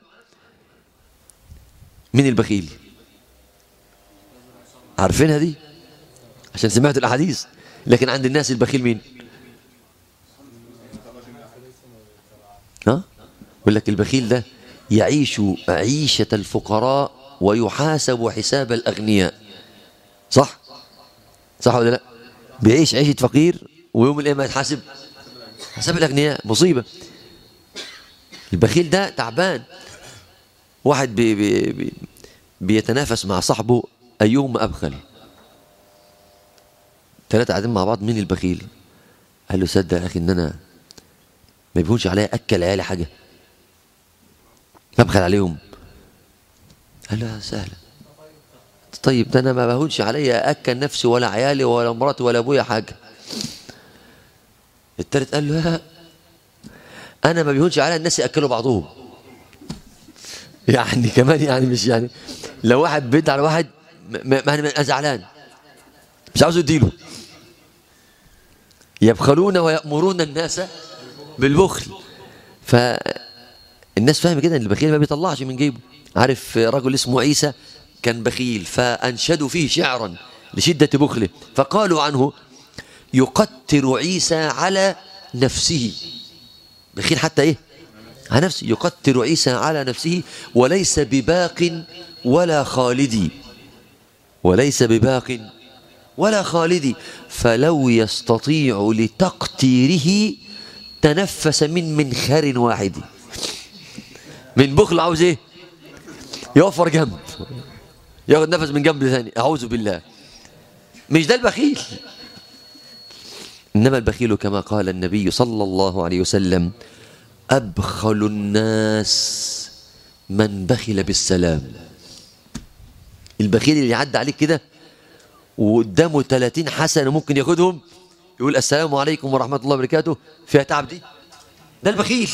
من البخيل عارفينها دي عشان سمعت الأحاديث لكن عند الناس البخيل مين ها يقول لك البخيل ده يعيش عيشة الفقراء ويحاسب حساب الأغنياء صح صح ولا لا بيعيش عيشة فقير ويوم القيامة يتحاسب حساب الأغنياء مصيبة البخيل ده تعبان واحد بي بي بي بيتنافس مع صاحبه أيهما أبخل ثلاثة قاعدين مع بعض مين البخيل قال له صدق يا أخي إن أنا ما بيكونش عليا أكل عيالي حاجة ببخل عليهم قال له سهلة طيب ده انا ما بهونش عليا اكل نفسي ولا عيالي ولا مراتي ولا ابويا حاجه التالت قال له انا ما بيهونش عليا الناس ياكلوا بعضهم يعني كمان يعني مش يعني لو واحد بيد على واحد ما انا زعلان مش عاوز اديله يبخلون ويأمرون الناس بالبخل فالناس فاهمه كده ان البخيل ما بيطلعش من جيبه عارف رجل اسمه عيسى كان بخيل فأنشدوا فيه شعرا لشدة بخله فقالوا عنه يقتر عيسى على نفسه بخيل حتى إيه على نفسه يقتر عيسى على نفسه وليس بباق ولا خالدي وليس بباق ولا خالدي فلو يستطيع لتقتيره تنفس من منخر واحد من بخل عاوز ايه يوفر جنب ياخد نفس من جنب ثاني اعوذ بالله مش ده البخيل انما البخيل كما قال النبي صلى الله عليه وسلم ابخل الناس من بخل بالسلام البخيل اللي عدى عليك كده وقدامه 30 حسنه ممكن ياخدهم يقول السلام عليكم ورحمه الله وبركاته فيها تعب دي ده البخيل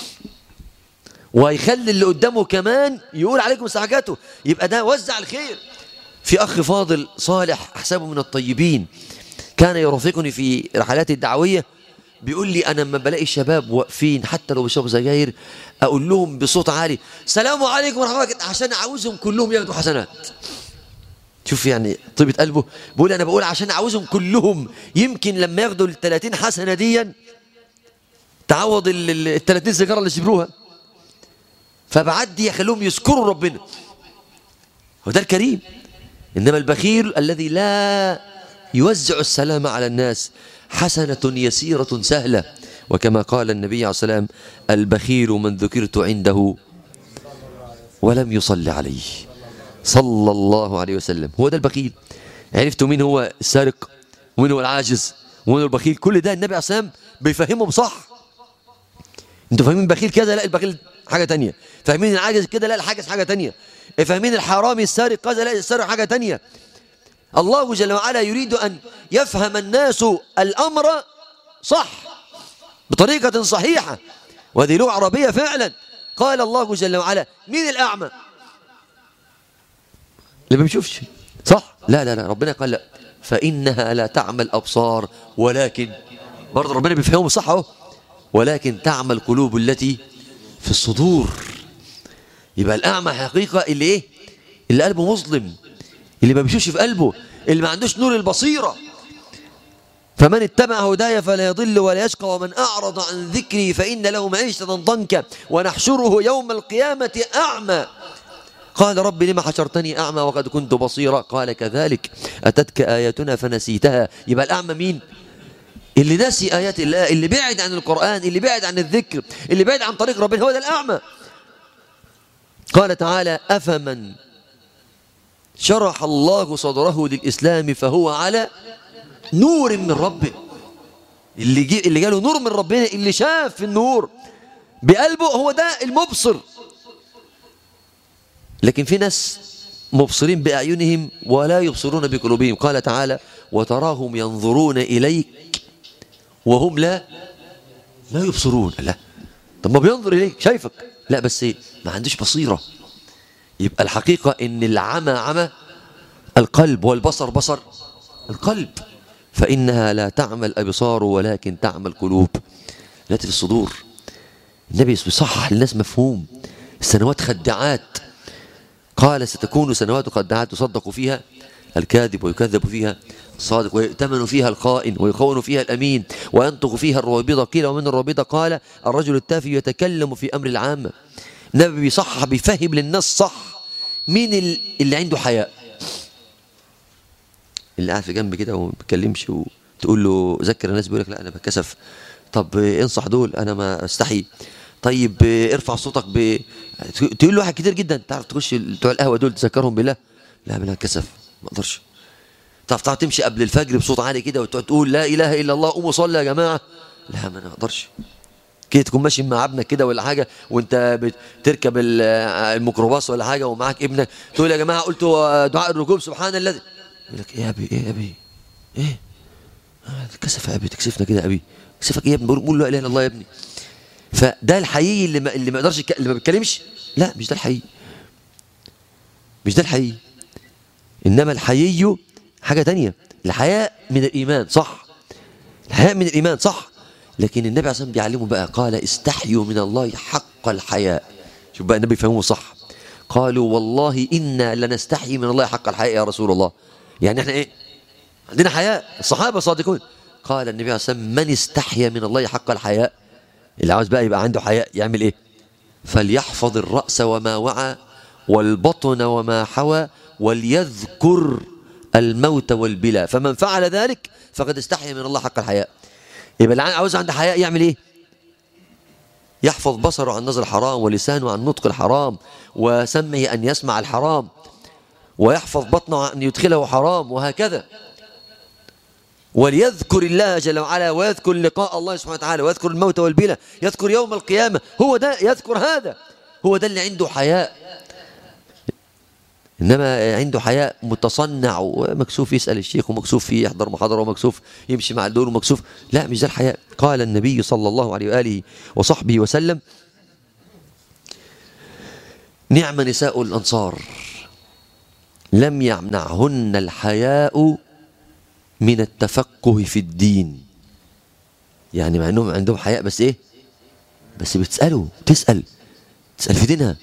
وهيخلي اللي قدامه كمان يقول عليكم استحاجاته يبقى ده وزع الخير في أخ فاضل صالح أحسبه من الطيبين كان يرافقني في رحلاتي الدعوية بيقول لي أنا لما بلاقي الشباب واقفين حتى لو بيشربوا سجاير أقول لهم بصوت عالي سلام عليكم ورحمة الله عشان عاوزهم كلهم ياخدوا حسنات شوف يعني طيبة قلبه بيقول أنا بقول عشان عاوزهم كلهم يمكن لما ياخدوا ال 30 حسنة دي تعوض ال 30 سيجارة اللي شبروها فبعدي يخلوهم يذكروا ربنا وده الكريم إنما البخيل الذي لا يوزع السلام على الناس حسنة يسيرة سهلة وكما قال النبي عليه الصلاة والسلام البخيل من ذكرت عنده ولم يصلي عليه صلى الله عليه وسلم هو ده البخيل عرفتوا مين هو السارق ومين هو العاجز ومين هو البخيل كل ده النبي عليه الصلاة والسلام بيفهمهم صح انتوا فاهمين البخيل كذا لا البخيل حاجة تانية فاهمين العاجز كده لا الحاجز حاجة تانية فاهمين الحرامي السارق كذا لا السارق حاجة تانية الله جل وعلا يريد أن يفهم الناس الأمر صح بطريقة صحيحة وهذه لغة عربية فعلا قال الله جل وعلا مين الأعمى اللي ما بيشوفش صح لا لا لا ربنا قال لا فإنها لا تعمى الأبصار ولكن برضه ربنا بيفهمهم صح اهو ولكن تعمى القلوب التي في الصدور يبقى الأعمى حقيقة اللي إيه اللي قلبه مظلم اللي ما بيشوفش في قلبه اللي ما عندوش نور البصيرة فمن اتبع هداي فلا يضل ولا يشقى ومن أعرض عن ذكري فإن له معيشة ضنكا ونحشره يوم القيامة أعمى قال رب لما حشرتني أعمى وقد كنت بصيرا قال كذلك أتتك آياتنا فنسيتها يبقى الأعمى مين اللي نسي آيات الله اللي بعد عن القرآن اللي بعد عن الذكر اللي بعد عن طريق ربنا هو ده الأعمى قال تعالى أفمن شرح الله صدره للإسلام فهو على نور من ربه اللي جي اللي جاله نور من ربنا اللي شاف النور بقلبه هو ده المبصر لكن في ناس مبصرين بأعينهم ولا يبصرون بقلوبهم قال تعالى وتراهم ينظرون إليك وهم لا لا يبصرون لا طب ما بينظر إليك شايفك لا بس ما عندوش بصيرة يبقى الحقيقة إن العمى عمى القلب والبصر بصر القلب فإنها لا تعمى الأبصار ولكن تعمى القلوب التي في الصدور النبي بيصحح للناس مفهوم السنوات خدعات قال ستكون سنوات خدعات يصدق فيها الكاذب ويكذب فيها الصادق ويؤتمن فيها الخائن ويخون فيها الأمين وينطق فيها الروابضة قيل ومن الروابضة قال الرجل التافه يتكلم في أمر العامة النبي بيصحح بيفهم للناس صح مين اللي عنده حياء اللي قاعد في جنب كده وما بيتكلمش وتقول له ذكر الناس بيقول لك لا انا بتكسف طب انصح دول انا ما استحي طيب ارفع صوتك ب تقول له واحد كتير جدا تعرف تخش بتوع القهوه دول تذكرهم بالله لا انا كسف ما اقدرش تعرف تعرف تمشي قبل الفجر بصوت عالي كده وتقعد تقول لا اله الا الله قوموا صلوا يا جماعه لا ما انا ما اقدرش كده تكون ماشي مع ابنك كده ولا حاجه وانت بتركب الميكروباص ولا حاجه ومعاك ابنك تقول يا جماعه قلتوا دعاء الركوب سبحان الذي يقول لك ايه يا ابي ايه يا ابي ايه كسف يا ابي تكسفنا كده يا ابي كسفك ايه يا ابني قول لا اله الا الله يا ابني فده الحقيقي اللي ما اللي ما يقدرش اللي ما بيتكلمش لا مش ده الحقيقي مش ده الحقيقي انما الحقيقي حاجه تانية الحياء من الايمان صح الحياء من الايمان صح لكن النبي عليه الصلاه والسلام بيعلمه بقى قال استحيوا من الله حق الحياء شوف بقى النبي يفهمه صح قالوا والله انا لنستحي من الله حق الحياء يا رسول الله يعني احنا ايه عندنا حياء الصحابه صادقون قال النبي عليه الصلاه والسلام من استحيا من الله حق الحياء اللي عاوز بقى يبقى عنده حياء يعمل ايه فليحفظ الرأس وما وعى والبطن وما حوى وليذكر الموت والبلا فمن فعل ذلك فقد استحيا من الله حق الحياء يبقى اللي عاوز عنده حياء يعمل ايه يحفظ بصره عن نظر الحرام ولسانه عن نطق الحرام وسمعه أن يسمع الحرام ويحفظ بطنه أن يدخله حرام وهكذا وليذكر الله جل وعلا ويذكر لقاء الله سبحانه وتعالى ويذكر الموت والبلا يذكر يوم القيامة هو ده يذكر هذا هو ده اللي عنده حياء إنما عنده حياء متصنع ومكسوف يسأل الشيخ ومكسوف يحضر محاضرة ومكسوف يمشي مع الدول ومكسوف لا مش ده الحياء قال النبي صلى الله عليه وآله وصحبه وسلم نعم نساء الأنصار لم يمنعهن الحياء من التفقه في الدين يعني مع انهم عندهم حياء بس ايه بس بتسألوا تسأل تسأل في دينها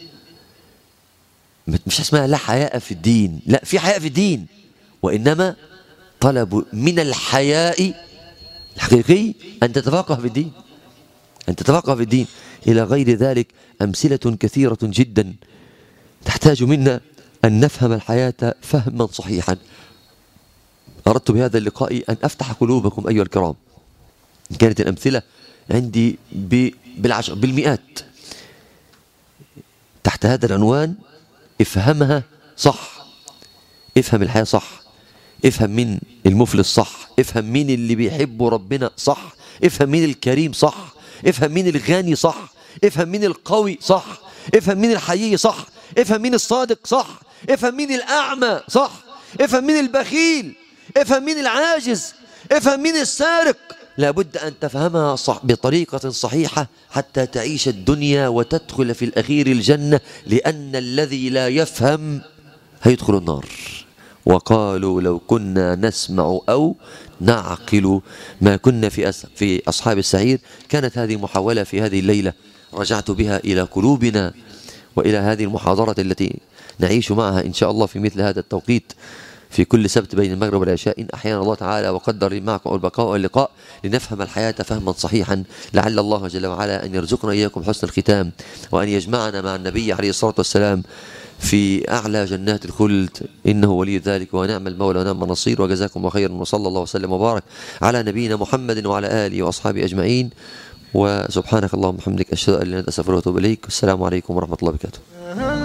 مش اسمها لا حياء في الدين لا في حياء في الدين وإنما طلب من الحياء الحقيقي أن تتفقه في الدين أن تتفقه في الدين إلى غير ذلك أمثلة كثيرة جدا تحتاج منا أن نفهم الحياة فهما صحيحا أردت بهذا اللقاء أن أفتح قلوبكم أيها الكرام كانت الأمثلة عندي بالعشر بالمئات تحت هذا العنوان افهمها صح افهم الحياة صح افهم مين المفلس صح افهم مين اللي بيحبه ربنا صح افهم مين الكريم صح افهم مين الغني صح افهم مين القوي صح افهم مين الحيي صح افهم مين الصادق صح افهم مين الأعمى صح افهم مين البخيل افهم مين العاجز افهم مين السارق لابد أن تفهمها صح بطريقة صحيحة حتى تعيش الدنيا وتدخل في الأخير الجنة لأن الذي لا يفهم هيدخل النار وقالوا لو كنا نسمع أو نعقل ما كنا في في أصحاب السعير كانت هذه محاولة في هذه الليلة رجعت بها إلى قلوبنا وإلى هذه المحاضرة التي نعيش معها إن شاء الله في مثل هذا التوقيت في كل سبت بين المغرب والعشاء إن أحيانا الله تعالى وقدر معكم البقاء واللقاء لنفهم الحياة فهما صحيحا لعل الله جل وعلا أن يرزقنا إياكم حسن الختام وأن يجمعنا مع النبي عليه الصلاة والسلام في أعلى جنات الخلد إنه ولي ذلك ونعم المولى ونعم النصير وجزاكم الله خيرا وصلى الله وسلم وبارك على نبينا محمد وعلى آله وأصحابه أجمعين وسبحانك اللهم وبحمدك أشهد أن لا إله إلا أنت أستغفرك وأتوب إليك والسلام عليكم ورحمة الله وبركاته